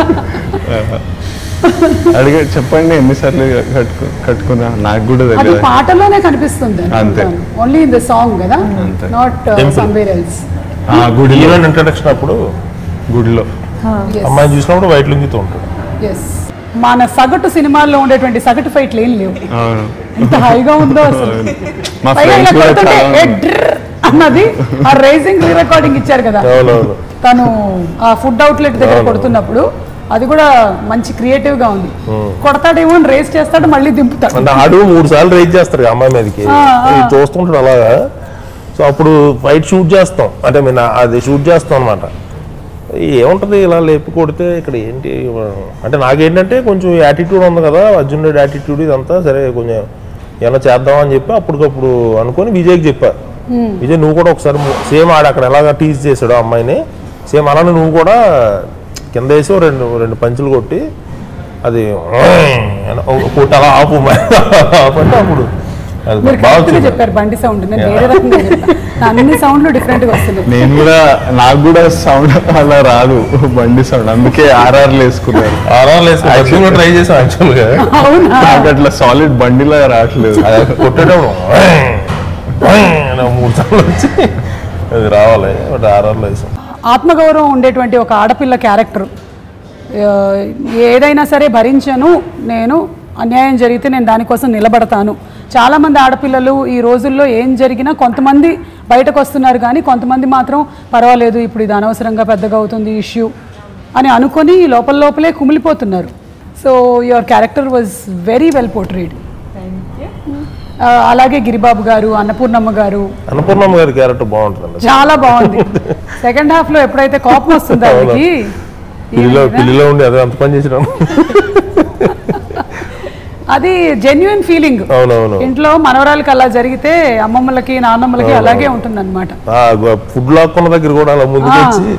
అడిగా చెప్పండి ఎన్నిసార్లు కట్టుకు కట్టుకున్నా నాకు కూడా అది తెలియదు పాటలోనే కనిపిస్తుంది అంతే. ఓన్లీ ఇన్ ద సాంగ్ కదా అంతే. Not Temple. సమ్వేర్ ఎల్స్ ఆ, గుడిలో హీరోయిన్ ఇంట్రడక్షన్ అప్పుడు గుడిలో అమ్మాయిని చూసినప్పుడు వైట్ లుంగితో ఉంటాడు ఎస్ మన సగటు సినిమాల్లో ఉండేటువంటి సగటు ఫైట్లు ఏం లేవు అవును ఎంత హాయిగా ఉందో అసలు మా పైగా ఇలా ఫ్రెండ్స్ కూడా కొడుతుంటే, చాలా "ఏ డ్రర్" అన్నది ఆ రేసింగ్ రికార్డింగ్ ఇచ్చారు కదా అవునవును తను ఆ ఫుడ్ అవుట్లెట్ దగ్గర కొడుతున్నప్పుడు అది కూడా మంచి క్రియేటివ్ గా ఉంది కొడతాడేమో అని రేస్ చేస్తాడు మళ్ళీ దింపుతాడు అంటే ఆడు మూడు సార్లు రైజ్ చేస్తారు కదా అమ్మాయి మీదకి ఆ, ఆ. ఇది చూస్తుంటాడు అలాగా సో అప్పుడు ఫైట్ షూట్ చేస్తాం అంటే నేను అది షూట్ చేస్తాం అనమాట ఏముంటది ఇలా లేపి కొడితే ఇక్కడ ఏంటి అంటే నాకేంటంటే కొంచెం యాటిట్యూడ్ ఉంది కదా అర్జున్ రెడ్డి యాటిట్యూడ్ ఇదంతా సరే కొంచెం ఏమైనా చేద్దాం అని చెప్పి అప్పటికప్పుడు అనుకొని విజయ్కి చెప్పా విజయ్ నువ్వు కూడా ఒకసారి సేమ్ ఆడ అక్కడ ఎలాగ టీజ్ చేసాడు ఆ అమ్మాయిని సేమ్ అలానే నువ్వు కూడా కింద వేసి ఓ రెండు రెండు పంచులు కొట్టి అది కొట్టి అలా ఆపు ఆపు అంటే అప్పుడు అది మీరు బాగా కరెక్ట్ గా వచ్చింది. చెప్పారు బండి సౌండ్ నేను వేరే రకంగా చెప్పాను నా అన్ని సౌండ్లు డిఫరెంట్ గా వస్తున్నాయి నేను కూడా నాకు కూడా సౌండ్ అలా రాదు బండి సౌండ్ అందుకే ఆర్ఆర్లు వేసుకున్నారు ఆరాలు వేసుకుని యాక్చువల్గా ట్రై చేసాం యాక్చువల్గా అవునా నాకు అట్లా సాలిడ్ బండిలా రావట్లేదు అది కొట్టేటప్పుడు అని మూడు సార్లు వచ్చి అది రావాలి బట్ ఆర్ఆర్లో వేసాం ఆత్మగౌరవం ఉండేటువంటి ఒక ఆడపిల్ల క్యారెక్టర్ ఆ, ఏదైనా సరే భరించను నేను అన్యాయం జరిగితే నేను దానికోసం నిలబడతాను చాలామంది ఆడపిల్లలు ఈ రోజుల్లో ఏం జరిగినా కొంతమంది బయటకు వస్తున్నారు కానీ కొంతమంది మాత్రం పర్వాలేదు ఇప్పుడు ఇది అనవసరంగా పెద్దగా అవుతుంది ఇష్యూ అని అనుకొని లోపల లోపలే కుమిలిపోతున్నారు so your character was very well portrayed అలాగే గిరిబాబు గారు అన్నపూర్ణమ్మ గారు అన్నపూర్ణమ్మ గారి క్యారెక్టర్ బాగుంటుందండి చాలా బాగుంది సెకండ్ హాఫ్ లో ఎప్పుడైతే కోపం వస్తుందో ఆవిడకి పిల్లిలో పిల్లిలో ఉండి అదే అంత పని చేసినాం అది జెన్యున్ ఫీలింగ్ అవునవును ఇంట్లో మనవరాలకి అలా జరిగితే అమ్మమ్మలకి నాన్నమ్మలకి అలాగే ఉంటుంది అనమాట ఫుడ్ లాక్కున్న దగ్గర కూడా అలా ముందుకు ఆ. వచ్చి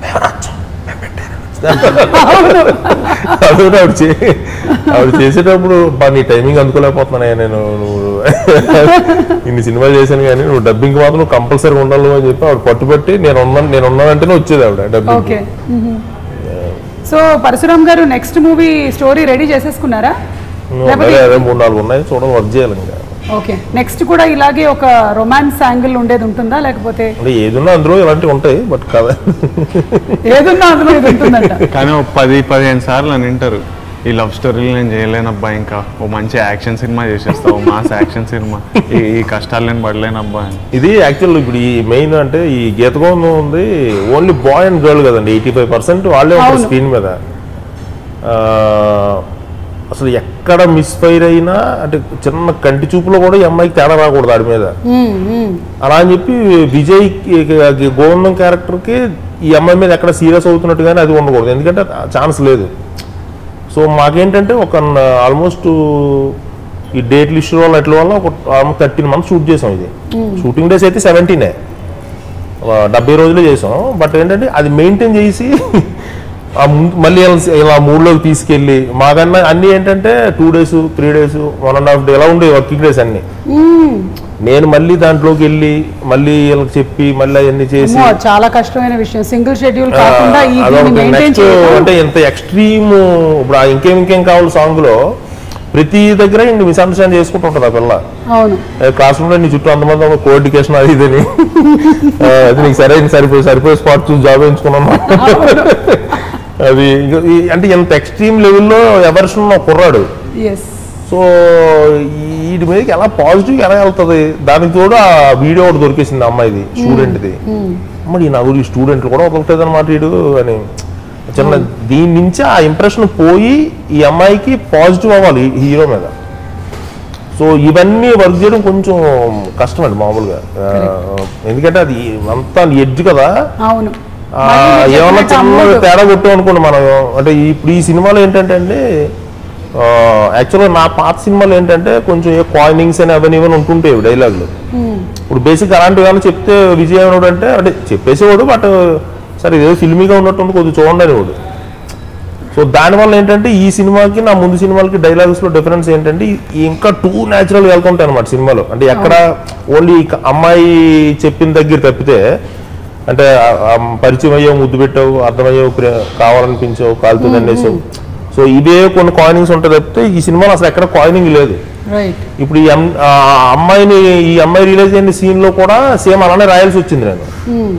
అది కూడా ఆవిడ చే- ఆవిడ చేసేటప్పుడు బా నీ టైమింగ్ అందుకోలేకపోతున్నానే నేను నువ్వు ఇన్ని సినిమాలు చేశాను కానీ నువ్వు డబ్బింగ్ మాత్రం నువ్వు కంపల్సరీ ఉండాలి అని చెప్పి ఆవిడ పట్టుబట్టి నేను ఉన్నాను నేను ఉన్నానంటేనే వచ్చేది ఆవిడ డబ్బింగ్ ఓకే సో పరశురామ్ గారు నెక్స్ట్ మూవీ స్టోరీ రెడీ చేసేసుకున్నారా లేకపోతే అదే మూడు నాలుగు ఉన్నాయి చూడండి వర్క్ చేయాలి ఇంకా ఓకే నెక్స్ట్ కూడా ఇలాగే ఒక రొమాన్స్ యాంగిల్ ఉండేది ఉంటుందా లేకపోతే అంటే ఏదున్నా అందులో ఇలాంటివి ఉంటాయి బట్ కదా ఏదున్నా అందులో ఇది ఉంటుందంట కానీ ఒక పది పదిహేను సార్లు అని వింటారు ఈ లవ్ స్టోరీలు నేను చేయలేనబ్బా ఇంకా ఓ మంచి యాక్షన్ సినిమా చేసేస్తా ఓ మాస్ యాక్షన్ సినిమా ఈ ఈ కష్టాలు నేను పడలేనబ్బా అని ఇది యాక్చువల్ ఇప్పుడు ఈ మెయిన్ అంటే ఈ గీతగోందం ఉంది ఓన్లీ బాయ్ అండ్ గర్ల్ కదండి ఎయిటీ ఫైవ్ పర్సెంట్ వాళ్ళే ఉంటారు అవును. స్క్రీన్ మీద ఆ, అసలు ఎక్కడ మిస్ఫైర్ అయినా అంటే చిన్న కంటి చూపులో కూడా ఈ అమ్మాయికి తేడా రాకూడదు ఆడి మీద మ్మ్, మ్మ్. అలా అని చెప్పి విజయ్ గోవిందం క్యారెక్టర్కి ఈ అమ్మాయి మీద ఎక్కడ సీరియస్ అవుతున్నట్టుగానే అది ఉండకూడదు ఎందుకంటే ఛాన్స్ లేదు సో మాకేంటంటే ఒక ఆల్మోస్ట్ ఈ డేట్లు ఇష్యూ వల్ల ఎట్ల వల్ల ఒక ఆల్మోస్ట్ థర్టీన్ మంత్స్ షూట్ చేసాం ఇది షూటింగ్ డేస్ అయితే సెవెంటీనే డెబ్బై రోజులే చేసాం బట్ ఏంటంటే అది మెయింటైన్ చేసి ఆ ముందు మళ్ళీ ఇలా- ఇలా మూడులోకి తీసుకెళ్ళి మాకన్నా అన్నీ ఏంటంటే two days three days one and half day ఇలా ఉండే వర్కింగ్ డేస్ అన్నీ మ్మ్. నేను మళ్ళీ దాంట్లోకి వెళ్ళి మళ్ళీ వీళ్ళకి చెప్పి మళ్ళీ అవన్నీ చేసి అమ్మో, చాలా కష్టమైన విషయం సింగిల్ షెడ్యూల్ ఆ, కాకుండా ఈ దీన్ని అదొకటి మెయింటైన్ నెక్స్ట్ చేయడం అంటే ఇంత ఎక్స్ట్రీమ్ ఇప్పుడు ఆ ఇంకేం ఇంకేం కావాలి సాంగ్ లో ప్రతి దగ్గర ఇన్ని మిస్అండర్స్టాండ్ చేసుకుంటూ ఉంటుంది ఆ పిల్ల అవును క్లాస్ రూమ్ లో నీ చుట్టూ అంతమంది కో ఎడ్యుకేషన్ అది ఇదని ఆ, అది నీకు సరైన సరిపోయి సరిపోయే స్పాట్ చూసి జాబ్ ఎంచుకున్నాను అది ఇంకా ఈ- అంటే ఎంత ఎక్స్ట్రీమ్ లెవెల్లో ఎవర్షన్ ఉన్న కుర్రాడు ఎస్ సో వీటి మీదకి ఎలా పాజిటివ్ ఎలా వెళ్తుంది దానికి తోడు ఆ వీడియో ఒకటి దొరికేసింది ఆ అమ్మాయిది స్టూడెంట్ది మరి ఈ నలుగురు స్టూడెంట్లు కూడా వదలట్లేదు అనమాట వీడు అని చిన్న దీని నుంచి ఆ ఇంప్రెషన్ పోయి ఈ అమ్మాయికి పాజిటివ్ అవ్వాలి ఈ హీరో మీద సో ఇవన్నీ వర్క్ చేయడం కొంచెం కష్టం అండి మామూలుగా ఆ, ఎందుకంటే అది అంతా ఎడ్జ్ కదా అవును ఆ, మళ్ళీ మీరు ఏమన్నా చెప్పినట్టు చిన్న అమ్మదు. తేడా కొట్టాం అనుకోండి మనం అంటే ఇప్పుడు ఈ సినిమాలో ఏంటంటే అండి యాక్చువల్గా నా పాత సినిమాలు ఏంటంటే కొంచెం ఏ కాయినింగ్స్ అని అవన్నీ ఇవన్నీ ఉంటుంటాయి డైలాగులు ఇప్పుడు బేసిక్ అలాంటివి ఏమైనా చెప్తే విజయ్ అనేవాడు అంటే అంటే చెప్పేసేవాడు బట్ సరే ఇదేదో ఫిల్మీగా ఉన్నట్టుంది కొద్దిగా చూడండి అనేవాడు సో దానివల్ల ఏంటంటే ఈ సినిమాకి నా ముందు సినిమాలకి డైలాగ్స్ లో డిఫరెన్స్ ఏంటంటే ఈ ఇంకా టూ న్యాచురల్ వెళ్తుంటాయి అనమాట సినిమాలో అంటే ఎక్కడ ఓన్లీ అమ్మాయి చెప్పిన దగ్గర తప్పితే అంటే ఆ- ఆ పరిచయం అయ్యావు ముద్దు పెట్టావు అర్థమయ్యావు ప్రే- కావాలనిపించావు కాలుతో దండేసావు సో ఇవే కొన్ని కాయినింగ్స్ ఉంటాయి తప్పితే ఈ సినిమాలో అసలు ఎక్కడ కాయినింగ్ లేదు రైట్ ఇప్పుడు ఈ అమ్- ఆ అమ్మాయిని ఈ అమ్మాయి రిలీజ్ అయిన సీన్ లో కూడా సేమ్ అలానే రాయాల్సి వచ్చింది నేను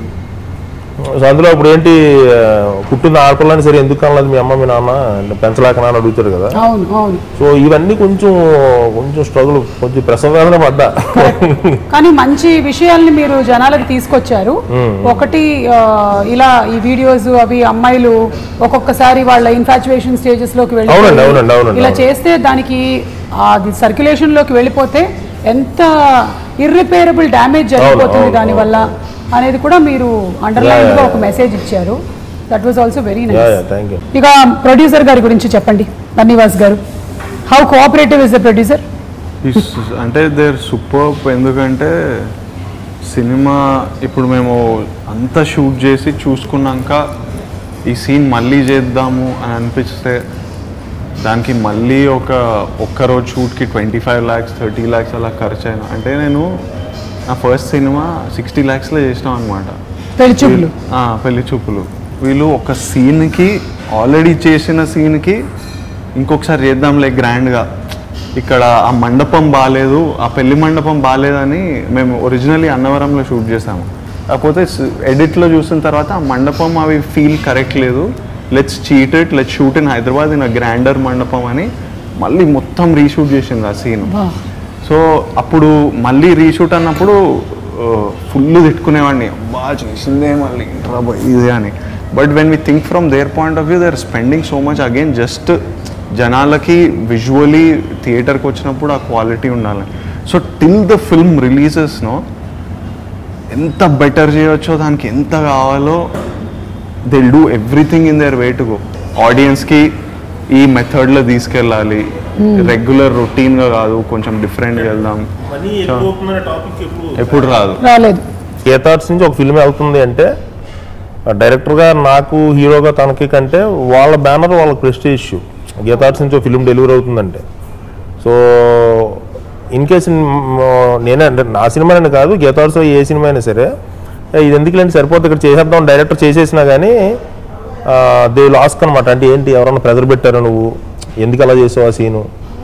సో అందులో ఇప్పుడు ఏంటి ఆ, పుట్టిన ఆడపిల్లని సరే ఎందుకు అనలేదు మీ అమ్మ మీ నాన్న పెంచలేక నాన్న అడుగుతారు కదా అవును అవును సో ఇవన్నీ కొంచెం కొంచెం స్ట్రగుల్ కొంచెం ప్రసవ వేదన పడ్డా కానీ మంచి విషయాల్ని మీరు జనాలకు తీసుకొచ్చారు ఒకటి ఆ, ఇలా ఈ వీడియోస్ అవి అమ్మాయిలు ఒక్కొక్కసారి వాళ్ళ ఇన్ఫాచువేషన్ స్టేజెస్ లోకి వెళ్ళి అవునండి, అవునండి, అవునండి, ఇలా అవును. చేస్తే దానికి అది సర్క్యులేషన్ లోకి వెళ్ళిపోతే ఎంత ఇర్రిపేరబుల్ డ్యామేజ్ జరిగిపోతుంది అవును, దానివల్ల అనేది కూడా మీరు అండర్లైన్ గా ఒక మెసేజ్ ఇచ్చారు that was also very yeah nice yeah thank you ఇక ప్రొడ్యూసర్ గారి గురించి చెప్పండి బన్నీవాస్ గారు how cooperative is the producer It's- అంటే దేర్ సూపర్ ఎందుకంటే సినిమా ఇప్పుడు మేము అంతా షూట్ చేసి చూసుకున్నాక ఈ సీన్ మళ్ళీ చేద్దాము అని అనిపిస్తే దానికి మళ్ళీ ఒక ఒక్క రోజు షూట్కి twenty five lakhs thirty lakhs అలా ఖర్చు అయినా అంటే నేను నా ఫస్ట్ సినిమా సిక్స్టీ ల్యాక్స్లో చేసినాం అనమాట పెళ్లి చూపులు ఆ, పెళ్లి చూపులు వీళ్ళు ఒక సీన్కి ఆల్రెడీ చేసిన సీన్కి ఇంకొకసారి చేద్దాంలే గ్రాండ్గా ఇక్కడ ఆ మండపం బాగాలేదు ఆ పెళ్లి మండపం బాగాలేదని మేము ఒరిజినల్లీ అన్నవరంలో షూట్ చేసాము కాకపోతే ఎడిట్లో చూసిన తర్వాత ఆ మండపం అవి ఫీల్ కరెక్ట్ లేదు let's cheat it let's shoot in Hyderabad in grander mandapam అని మళ్ళీ మొత్తం రీషూట్ చేసింది ఆ సీన్ సో అప్పుడు మళ్ళీ రీషూట్ అన్నప్పుడు ఫుల్ తిట్టుకునేవాడిని బాగా చేసిందే మళ్ళీ ఇంట్రా బాయ్ ఇది అని but when we think from their point of view they are spending so much again just జనాలకి విజువలీ థియేటర్కి వచ్చినప్పుడు ఆ క్వాలిటీ ఉండాలి సో టిల్ ద ఫిల్మ్ రిలీజెస్నో ఎంత బెటర్ చేయవచ్చో దానికి ఎంత కావాలో they do everything in their way to go ఆడియన్స్కి ఈ మెథడ్లో తీసుకెళ్ళాలి రెగ్యులర్ రొటీన్గా కాదు కొంచెం డిఫరెంట్గా వెళ్దాం ఎప్పుడు రాదు రాలేదు ఏ థాట్స్ నుంచి ఒక ఫిల్మ్ వెళ్తుంది అంటే డైరెక్టర్గా నాకు హీరోగా తనకి కంటే వాళ్ళ బ్యానర్ వాళ్ళ ప్రెస్టేజ్ ఇష్యూ గీతార్ట్స్ నుంచి ఒక ఫిల్మ్ డెలివరీ అవుతుందంటే సో ఇన్ కేస్ నేనే అంటే నా సినిమా అని కాదు గీతార్ట్స్ ఏ సినిమా అయినా సరే "ఏ, ఇది ఎందుకులేండి సరిపోతుంది ఇక్కడ చేసేద్దాం డైరెక్టర్ చేసేసినా కానీ దే లాస్క్ అనమాట అంటే ఏంటి ఎవరన్నా ప్రెజర్ పెట్టారా నువ్వు ఎందుకు అలా చేసావు ఆ సీను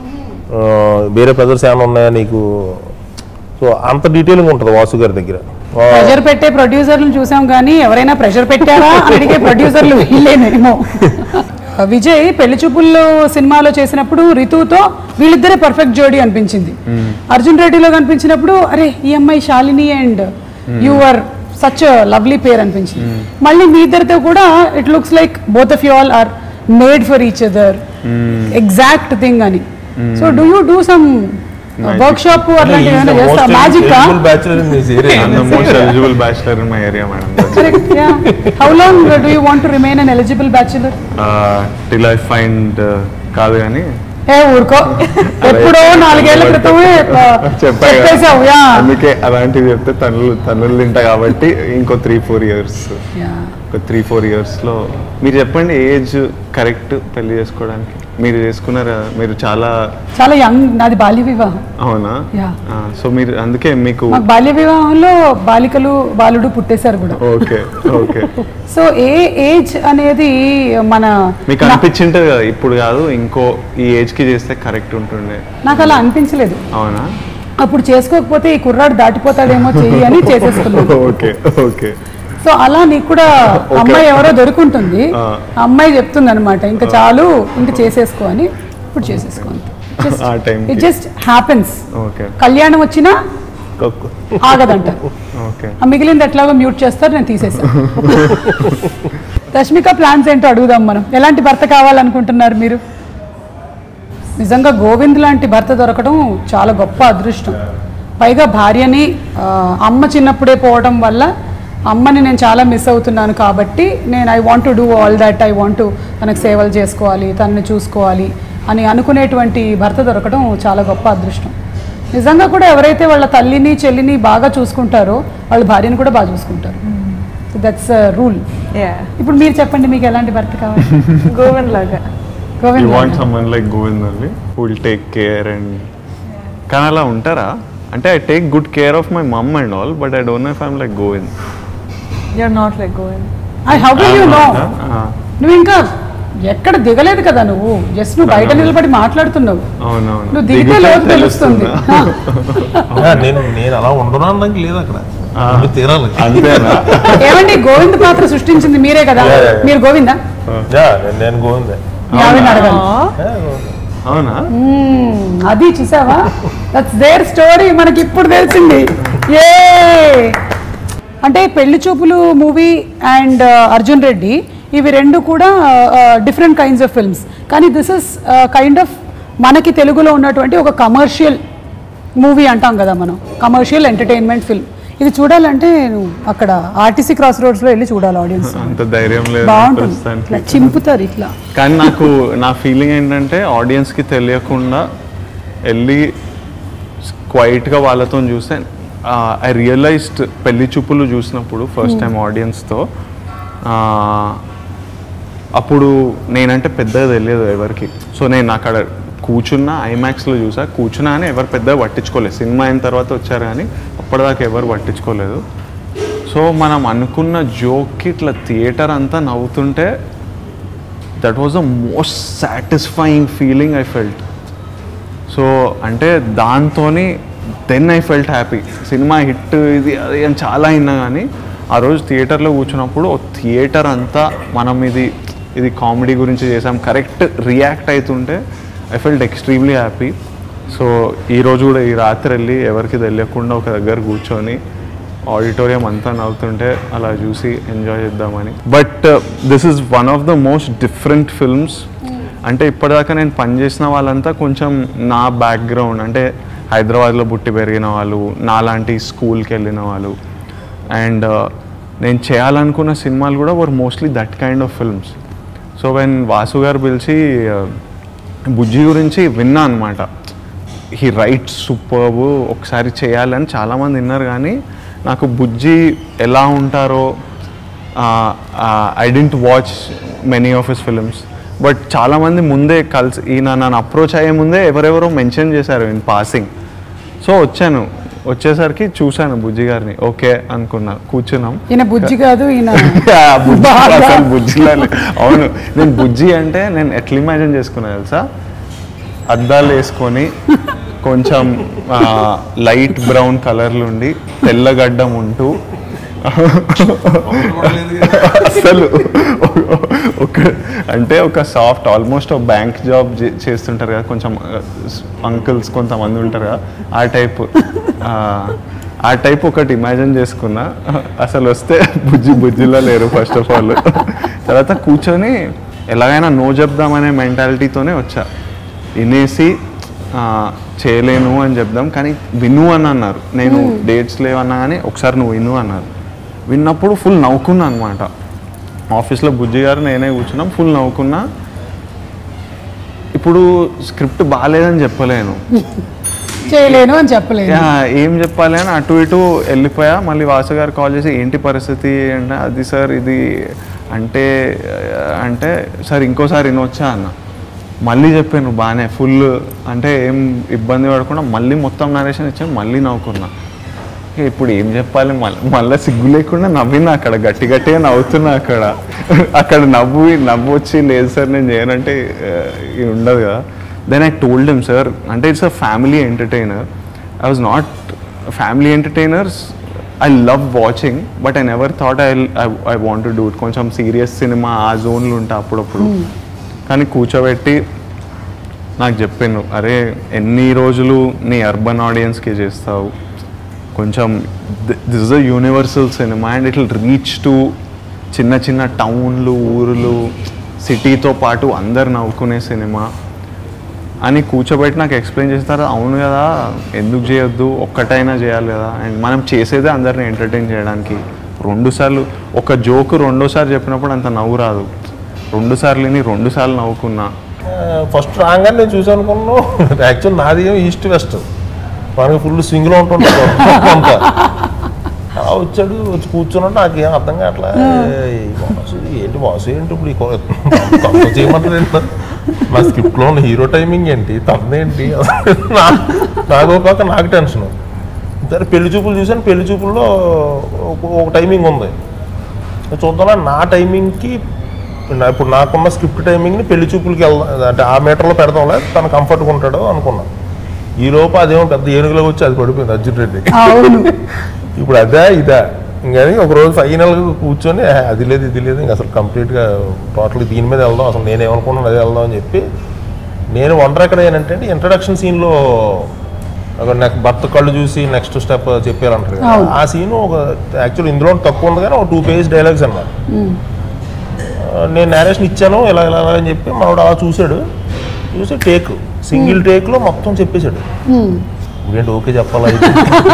వేరే ప్రెజర్స్ ఏమైనా ఉన్నాయా నీకు సో అంత డీటెయిలింగ్ ఉంటుంది వాసు గారి దగ్గర ఆ, ప్రెషర్ పెట్టే ప్రొడ్యూసర్లు చూసాం కానీ ఎవరైనా ప్రెషర్ పెట్టారా అని అడిగే ప్రొడ్యూసర్లు వీళ్ళేనేమో విజయ్ పెళ్లి చూపుల్లో సినిమాలో చేసినప్పుడు రితుతో వీళ్ళిద్దరే పర్ఫెక్ట్ జోడీ అనిపించింది అర్జున్ రెడ్డిలో కనిపించినప్పుడు అరే ఈ అమ్మాయి Shalini and you are such lovely pair అనిపించింది మళ్ళీ మీ ఇద్దరితో కూడా it looks like both of you all are made for each other exact thing అని so do you do some workshop అట్లాంటివి he is ఏమైనా the చేస్తా most magic eligible bachelor in this area. I'm the most eligible bachelor in my area, madam. Correct, yeah. How long uh, do you want to remain an eligible bachelor? Uh, till I find uh, కాదు కానీ ఏ ఊరుకో ఎప్పుడో నాలుగేళ్ల క్రితమే uh, చెప్పేశావు yeah అందుకే అలాంటివి చెప్తే తనులు తనులు తింటా కాబట్టి ఇంకో త్రీ ఫోర్ ఇయర్స్ ఒక త్రీ ఫోర్ ఇయర్స్లో మీరు చెప్పండి ఏజ్ కరెక్ట్ పెళ్లి చేసుకోవడానికి మీరు చేసుకున్నారు కదా, మీరు చాలా చాలా యంగ్ నాది బాల్య వివాహం అవునా Yeah. సో మీరు అందుకే మీకు మాకు బాల్య వివాహంలో బాలికలు బాలుడు పుట్టేశారు కూడా ఓకే ఓకే సో ఏ ఏజ్ అనేది మన మీకు అనిపించింటుంది కదా ఇప్పుడు కాదు ఇంకో ఈ ఏజ్కి చేస్తే కరెక్ట్ ఉంటుండే నాకు అలా అనిపించలేదు అవునా అప్పుడు చేసుకోకపోతే ఈ కుర్రాడు దాటిపోతాడేమో చెయ్యి అని చేసేసుకున్నాను ఓకే ఓకే సో అలా నీకు కూడా అమ్మాయి ఎవరో దొరుకుంటుంది ఆ. ఆ అమ్మాయి చెప్తుంది అనమాట ఇంకా చాలు ఇంకా చేసేసుకో అని ఇప్పుడు చేసేసుకో ఆ time ఇట్ కి. జస్ట్ హ్యాపెన్స్ ఓకే కళ్యాణం వచ్చినా ఆగదంట ఓకే ఆ మిగిలింది ఎట్లాగో మ్యూట్ చేస్తారు నేను తీసేసాను రష్మిక ప్లాన్స్ ఏంటో అడుగుదాం మనం ఎలాంటి భర్త కావాలనుకుంటున్నారు మీరు నిజంగా గోవింద్ లాంటి భర్త దొరకడం చాలా గొప్ప అదృష్టం పైగా భార్యని ఆ, అమ్మ చిన్నప్పుడే పోవడం వల్ల అమ్మని నేను చాలా మిస్ అవుతున్నాను కాబట్టి నేను I want to do all that I want to తనకు సేవలు చేసుకోవాలి తనని చూసుకోవాలి అని అనుకునేటువంటి భర్త దొరకడం చాలా గొప్ప అదృష్టం నిజంగా కూడా ఎవరైతే వాళ్ళ తల్లిని చెల్లిని బాగా చూసుకుంటారో వాళ్ళ భార్యని కూడా బాగా చూసుకుంటారు దట్స్ రూల్ యా ఇప్పుడు మీరు చెప్పండి మీకు ఎలాంటి భర్త కావాలి గోవింద్ లాగా you Govind want someone like Govind only will take care and కానీ అలా ఉంటారా అంటే I take good care of my mom and all but I don't know if I'm like Govind you're not like Govind I how do you know Ah, నువ్వు ఇంకా ఎక్కడ దిగలేదు కదా నువ్వు జస్ట్ నువ్వు బయట నిలబడి మాట్లాడుతున్నావు అవునవును నువ్వు దిగితే దిగితే లోతు తెలుస్తుంది తెలుస్తుందా? ఆ, నేను నేను అలా ఉండను అనడానికి లేదు అక్కడ ఉండి తీరాలి అంతేనా ఏమండి గోవింద్ పాత్ర సృష్టించింది మీరే కదా Yeah, yeah, yeah. మీరు గోవిందా యా, నేను- నేను గోవిందే మీ ఆవిడని అడగాలి యా, గోవిందే. అవునా మ్మ్, అది చూసావా దట్స్ దేర్ స్టోరీ మనకి ఇప్పుడు తెలిసింది ఏ అంటే పెళ్లి చూపులు మూవీ అండ్ అర్జున్ రెడ్డి ఇవి రెండు కూడా డిఫరెంట్ కైండ్స్ ఆఫ్ ఫిల్మ్స్ కానీ దిస్ ఇస్ కైండ్ ఆఫ్ మనకి తెలుగులో ఉన్నటువంటి ఒక కమర్షియల్ మూవీ అంటాం కదా మనం కమర్షియల్ ఎంటర్టైన్మెంట్ ఫిల్మ్ ఇది చూడాలంటే నువ్వు అక్కడ ఆర్టీసీ క్రాస్ రోడ్స్లో వెళ్ళి చూడాలి ఆడియన్స్ అంత ధైర్యం లేదు బాగుంటుంది ఇట్లా ప్రస్తుతానికి చింపుతారు ఇట్లా కానీ నాకు నా ఫీలింగ్ ఏంటంటే ఆడియన్స్కి తెలియకుండా వెళ్ళి క్వైట్గా వాళ్ళతో చూస్తే ఐ రియలైజ్డ్ పెళ్లి చూపులు చూసినప్పుడు ఫస్ట్ టైం ఆడియన్స్తో అప్పుడు నేనంటే పెద్దగా తెలియదు ఎవరికి సో నేను అక్కడ కూర్చున్నా ఐమాక్స్లో చూసా కూర్చున్నా అని ఎవరు పెద్దగా పట్టించుకోలేదు సినిమా అయిన తర్వాత వచ్చారు కానీ అప్పటిదాకా ఎవరు పట్టించుకోలేదు సో మనం అనుకున్న జోక్కి ఇట్లా థియేటర్ అంతా నవ్వుతుంటే that was the most satisfying feeling I felt so అంటే దాంతో దెన్ ఐ ఫెల్ట్ హ్యాపీ సినిమా హిట్ ఇది అది అని చాలా అయినా కానీ ఆ రోజు థియేటర్లో కూర్చున్నప్పుడు ఓ థియేటర్ అంతా మనం ఇది ఇది కామెడీ గురించి చేసాం కరెక్ట్ రియాక్ట్ అవుతుంటే ఐ ఫెల్ట్ ఎక్స్ట్రీమ్లీ హ్యాపీ సో ఈ రోజు కూడా ఈ రాత్రి వెళ్ళి ఎవరికి తెలియకుండా ఒక దగ్గర కూర్చొని ఆడిటోరియం అంతా నవ్వుతుంటే అలా చూసి ఎంజాయ్ చేద్దామని but this is one of the most different films అంటే ఇప్పటిదాకా నేను పనిచేసిన వాళ్ళంతా కొంచెం నా బ్యాక్గ్రౌండ్ అంటే హైదరాబాద్లో పుట్టి పెరిగిన వాళ్ళు నాలాంటి స్కూల్కి వెళ్ళిన వాళ్ళు అండ్ నేను చేయాలనుకున్న సినిమాలు కూడా were mostly that kind of films so when Vasu గారు పిలిచి uh, బుజ్జి గురించి విన్నా అనమాట హీ రైట్ సూపర్బ్ ఒకసారి చేయాలని చాలామంది విన్నారు కానీ నాకు బుజ్జి ఎలా ఉంటారో I didn't watch many of his films but చాలామంది ముందే కలిసి ఈయన నన్ను అప్రోచ్ అయ్యే ముందే ఎవరెవరో మెన్షన్ చేశారు ఇన్ పాసింగ్ సో వచ్చాను వచ్చేసరికి చూశాను బుజ్జి గారిని ఓకే అనుకున్నా కూర్చున్నాం ఈయన బుజ్జి కాదు ఈయన ఆ, బుజ్జి బాగా. అసలు బుజ్జిలా లే- అవును నేను బుజ్జి అంటే నేను ఎట్లా ఇమాజిన్ చేసుకున్నా తెలుసా అద్దాలు వేసుకొని కొంచెం లైట్ బ్రౌన్ కలర్లు ఉండి తెల్లగడ్డం ఉంటూ అసలు ఒక అంటే ఒక సాఫ్ట్ ఆల్మోస్ట్ ఒక బ్యాంక్ జాబ్ చేస్తుంటారు కదా కొంచెం అంకుల్స్ కొంతమంది ఉంటారు కదా ఆ టైప్ ఆ టైప్ ఒకటి ఇమాజిన్ చేసుకున్నా అసలు వస్తే బుజ్జి బుజ్జిలా లేరు ఫస్ట్ ఆఫ్ ఆల్ తర్వాత కూర్చొని ఎలాగైనా నో చెప్దామనే మెంటాలిటీతోనే వచ్చా వినేసి ఆ, చేయలేను అని చెప్దాం కానీ విను అని అన్నారు నేను డేట్స్ లేవన్నా కానీ ఒకసారి నువ్వు విను అన్నారు విన్నప్పుడు ఫుల్ నవ్వుకున్నా అనమాట ఆఫీస్లో బుజ్జి గారు నేనే కూర్చున్నాం ఫుల్ నవ్వుకున్నా ఇప్పుడు స్క్రిప్ట్ బాగాలేదని చెప్పలేను చేయలేను అని చెప్పలేదు యా, ఏం చెప్పాలి అని అటు ఇటు వెళ్ళిపోయా మళ్ళీ వాసు గారు కాల్ చేసి ఏంటి పరిస్థితి అంటే అది సార్ ఇది అంటే అంటే సార్ ఇంకోసారి వినొచ్చా అన్న మళ్ళీ చెప్పాను బాగానే ఫుల్ అంటే ఏం ఇబ్బంది పడకుండా మళ్ళీ మొత్తం నరేషన్ ఇచ్చాను మళ్ళీ నవ్వుకున్నా ఇక ఇప్పుడు ఏం చెప్పాలి మళ్ళీ మళ్ళీ సిగ్గు లేకుండా నవ్వినా అక్కడ గట్టి గట్టిగా నవ్వుతున్నా అక్కడ అక్కడ నవ్వు నవ్వు వచ్చి లేదు సార్ నేను చేయనంటే ఆ, ఇది ఉండదు కదా then I told him sir అంటే it's a family entertainer I was not family entertainers I love watching but I never thought I I want do it కొంచెం సీరియస్ సినిమా ఆ జోన్లు ఉంటా అప్పుడప్పుడు కానీ కూర్చోబెట్టి నాకు చెప్పాను అరే ఎన్ని రోజులు నీ అర్బన్ ఆడియన్స్కి చేస్తావు కొంచెం దిస్ ఇస్ అ యూనివర్సల్ సినిమా and it will reach to చిన్న చిన్న టౌన్లు ఊరులు సిటీతో పాటు అందరు నవ్వుకునే సినిమా అని కూర్చోబెట్టి నాకు ఎక్స్ప్లెయిన్ చేస్తారు అవును కదా ఎందుకు చేయొద్దు ఒక్కటైనా చేయాలి కదా అండ్ మనం చేసేదే అందరిని ఎంటర్టైన్ చేయడానికి రెండుసార్లు ఒక జోక్ రెండోసారి చెప్పినప్పుడు అంత నవ్వు రాదు రెండు సార్లు విని రెండు సార్లు నవ్వుకున్నా ఫస్ట్ రాగానే నేను చూసాను అనుకున్నాను యాక్చువల్ నాది ఏమో ఈస్ట్ వెస్ట్ మనకి ఫుల్ స్వింగ్లో ఉంటుంటుంది అంతా అలా వచ్చాడు వచ్చి కూర్చున్నాడు నాకు ఏం అర్థం కావట్లే ఈ వాసు ఏంటి వాసు ఏంటి ఇప్పుడు ఈ కొ- తప్పు చేయమంటారు ఏంటి నా స్క్రిప్ట్లో ఉన్న హీరో టైమింగ్ ఏంటి తనదేంటి నా- నాకు ఒక పక్క నాకు టెన్షన్ సరే పెళ్లి చూపులు చూసాను పెళ్లి చూపుల్లో ఒక- ఒక టైమింగ్ ఉంది చూద్దాం నా టైమింగ్కి నా- ఇప్పుడు నాకున్న స్క్రిప్ట్ టైమింగ్ని పెళ్లి చూపులకి వెళ్దాం అంటే ఆ మీటర్లో పెడదాంలే తను కంఫర్ట్గా ఉంటాడు అనుకున్నా ఈ లోపు అదేమో పెద్ద ఏనుగులో వచ్చి అది పడిపోయింది అర్జున్ రెడ్డి అవును ఇప్పుడు అదే ఇదా ఇంకా ఒక రోజు ఫైనల్గా కూర్చొని "ఏ, అది లేదు ఇది లేదు ఇంకా అసలు కంప్లీట్గా టోటల్ దీని మీద వెళ్దాం అసలు నేనేమనుకున్నాను అదే వెళ్దాం అని చెప్పి నేను వండర్ ఎక్కడ ఏంటంటే ఇంట్రడక్షన్ సీన్లో ఒక నెక్స్ట్ భర్త కళ్ళు చూసి నెక్స్ట్ స్టెప్ చెప్పారంటారు కదా అవును. ఆ సీన్ ఒక యాక్చువల్ ఇందులో తక్కువ ఉంది కానీ ఒక టూ పేజ్ డైలాగ్స్ అన్నమాట ఆ, నేను నేరేషన్ ఇచ్చాను ఇలా ఇలా ఇలా అని చెప్పి మావిడ అలా చూశాడు చూసి టేక్ సింగిల్ టేక్లో మొత్తం చెప్పేశాడు ఏంటి ఓకే చెప్పాలా ఇది?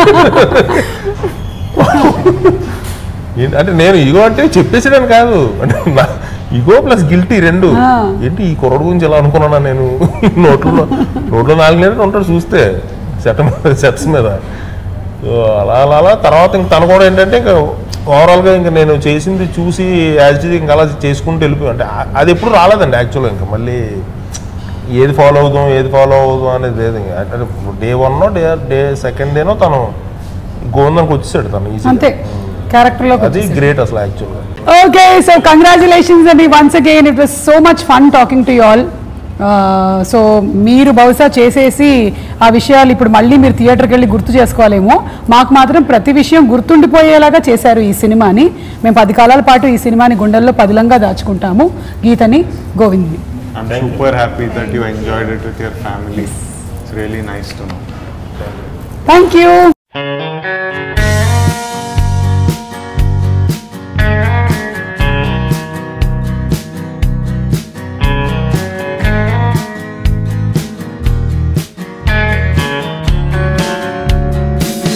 ఏంటి అంటే నేను ఇగో అంటే చెప్పేసాడని కాదు అంటే నా ఇగో ప్లస్ గిల్టీ రెండు ఆ. ఏంటి ఈ కుర్రడు గురించి ఎలా అనుకున్నానా నేను నోట్లో నోట్లో నాలుగు నెలలు ఉంటాడు చూస్తే సెట్ సెట్స్ మీద సో అలా అలా అలా తర్వాత ఇంక తను కూడా ఏంటంటే ఇంకా ఓవరాల్గా ఇంకా నేను చేసింది చూసి యాజ్ ఇంకా అలా చేసుకుంటూ వెళ్ళిపోయి అంటే ఆ- అది ఎప్పుడు రాలేదండి యాక్చువల్గా ఇంకా మళ్ళీ ఏది ఫాలో అవుదాం ఏది ఫాలో అవుదాం అనేది లేదు ఇంకా అంటే డే వన్నో డే డే సెకండ్ డేనో తను గోందానికి వచ్చేసాడు తను అంతే ఈజీ క్యారెక్టర్లోకి అది గ్రేట్ అసలు యాక్చువల్గా ఓకే సో కంగ్రాచులేషన్స్ అండి once again it was so much fun talking to you also మీరు బహుశా చేసేసి ఆ విషయాలు ఇప్పుడు మళ్ళీ మీరు థియేటర్కి వెళ్ళి గుర్తు చేసుకోవాలేమో మాకు మాత్రం ప్రతి విషయం గుర్తుండిపోయేలాగా చేశారు ఈ సినిమాని మేము పది కాలాల పాటు ఈ సినిమాని గుండెల్లో పదిలంగా దాచుకుంటాము గీతని గోవింద్ని I'm super happy that you enjoyed it with your family. It's really nice to know. Thank you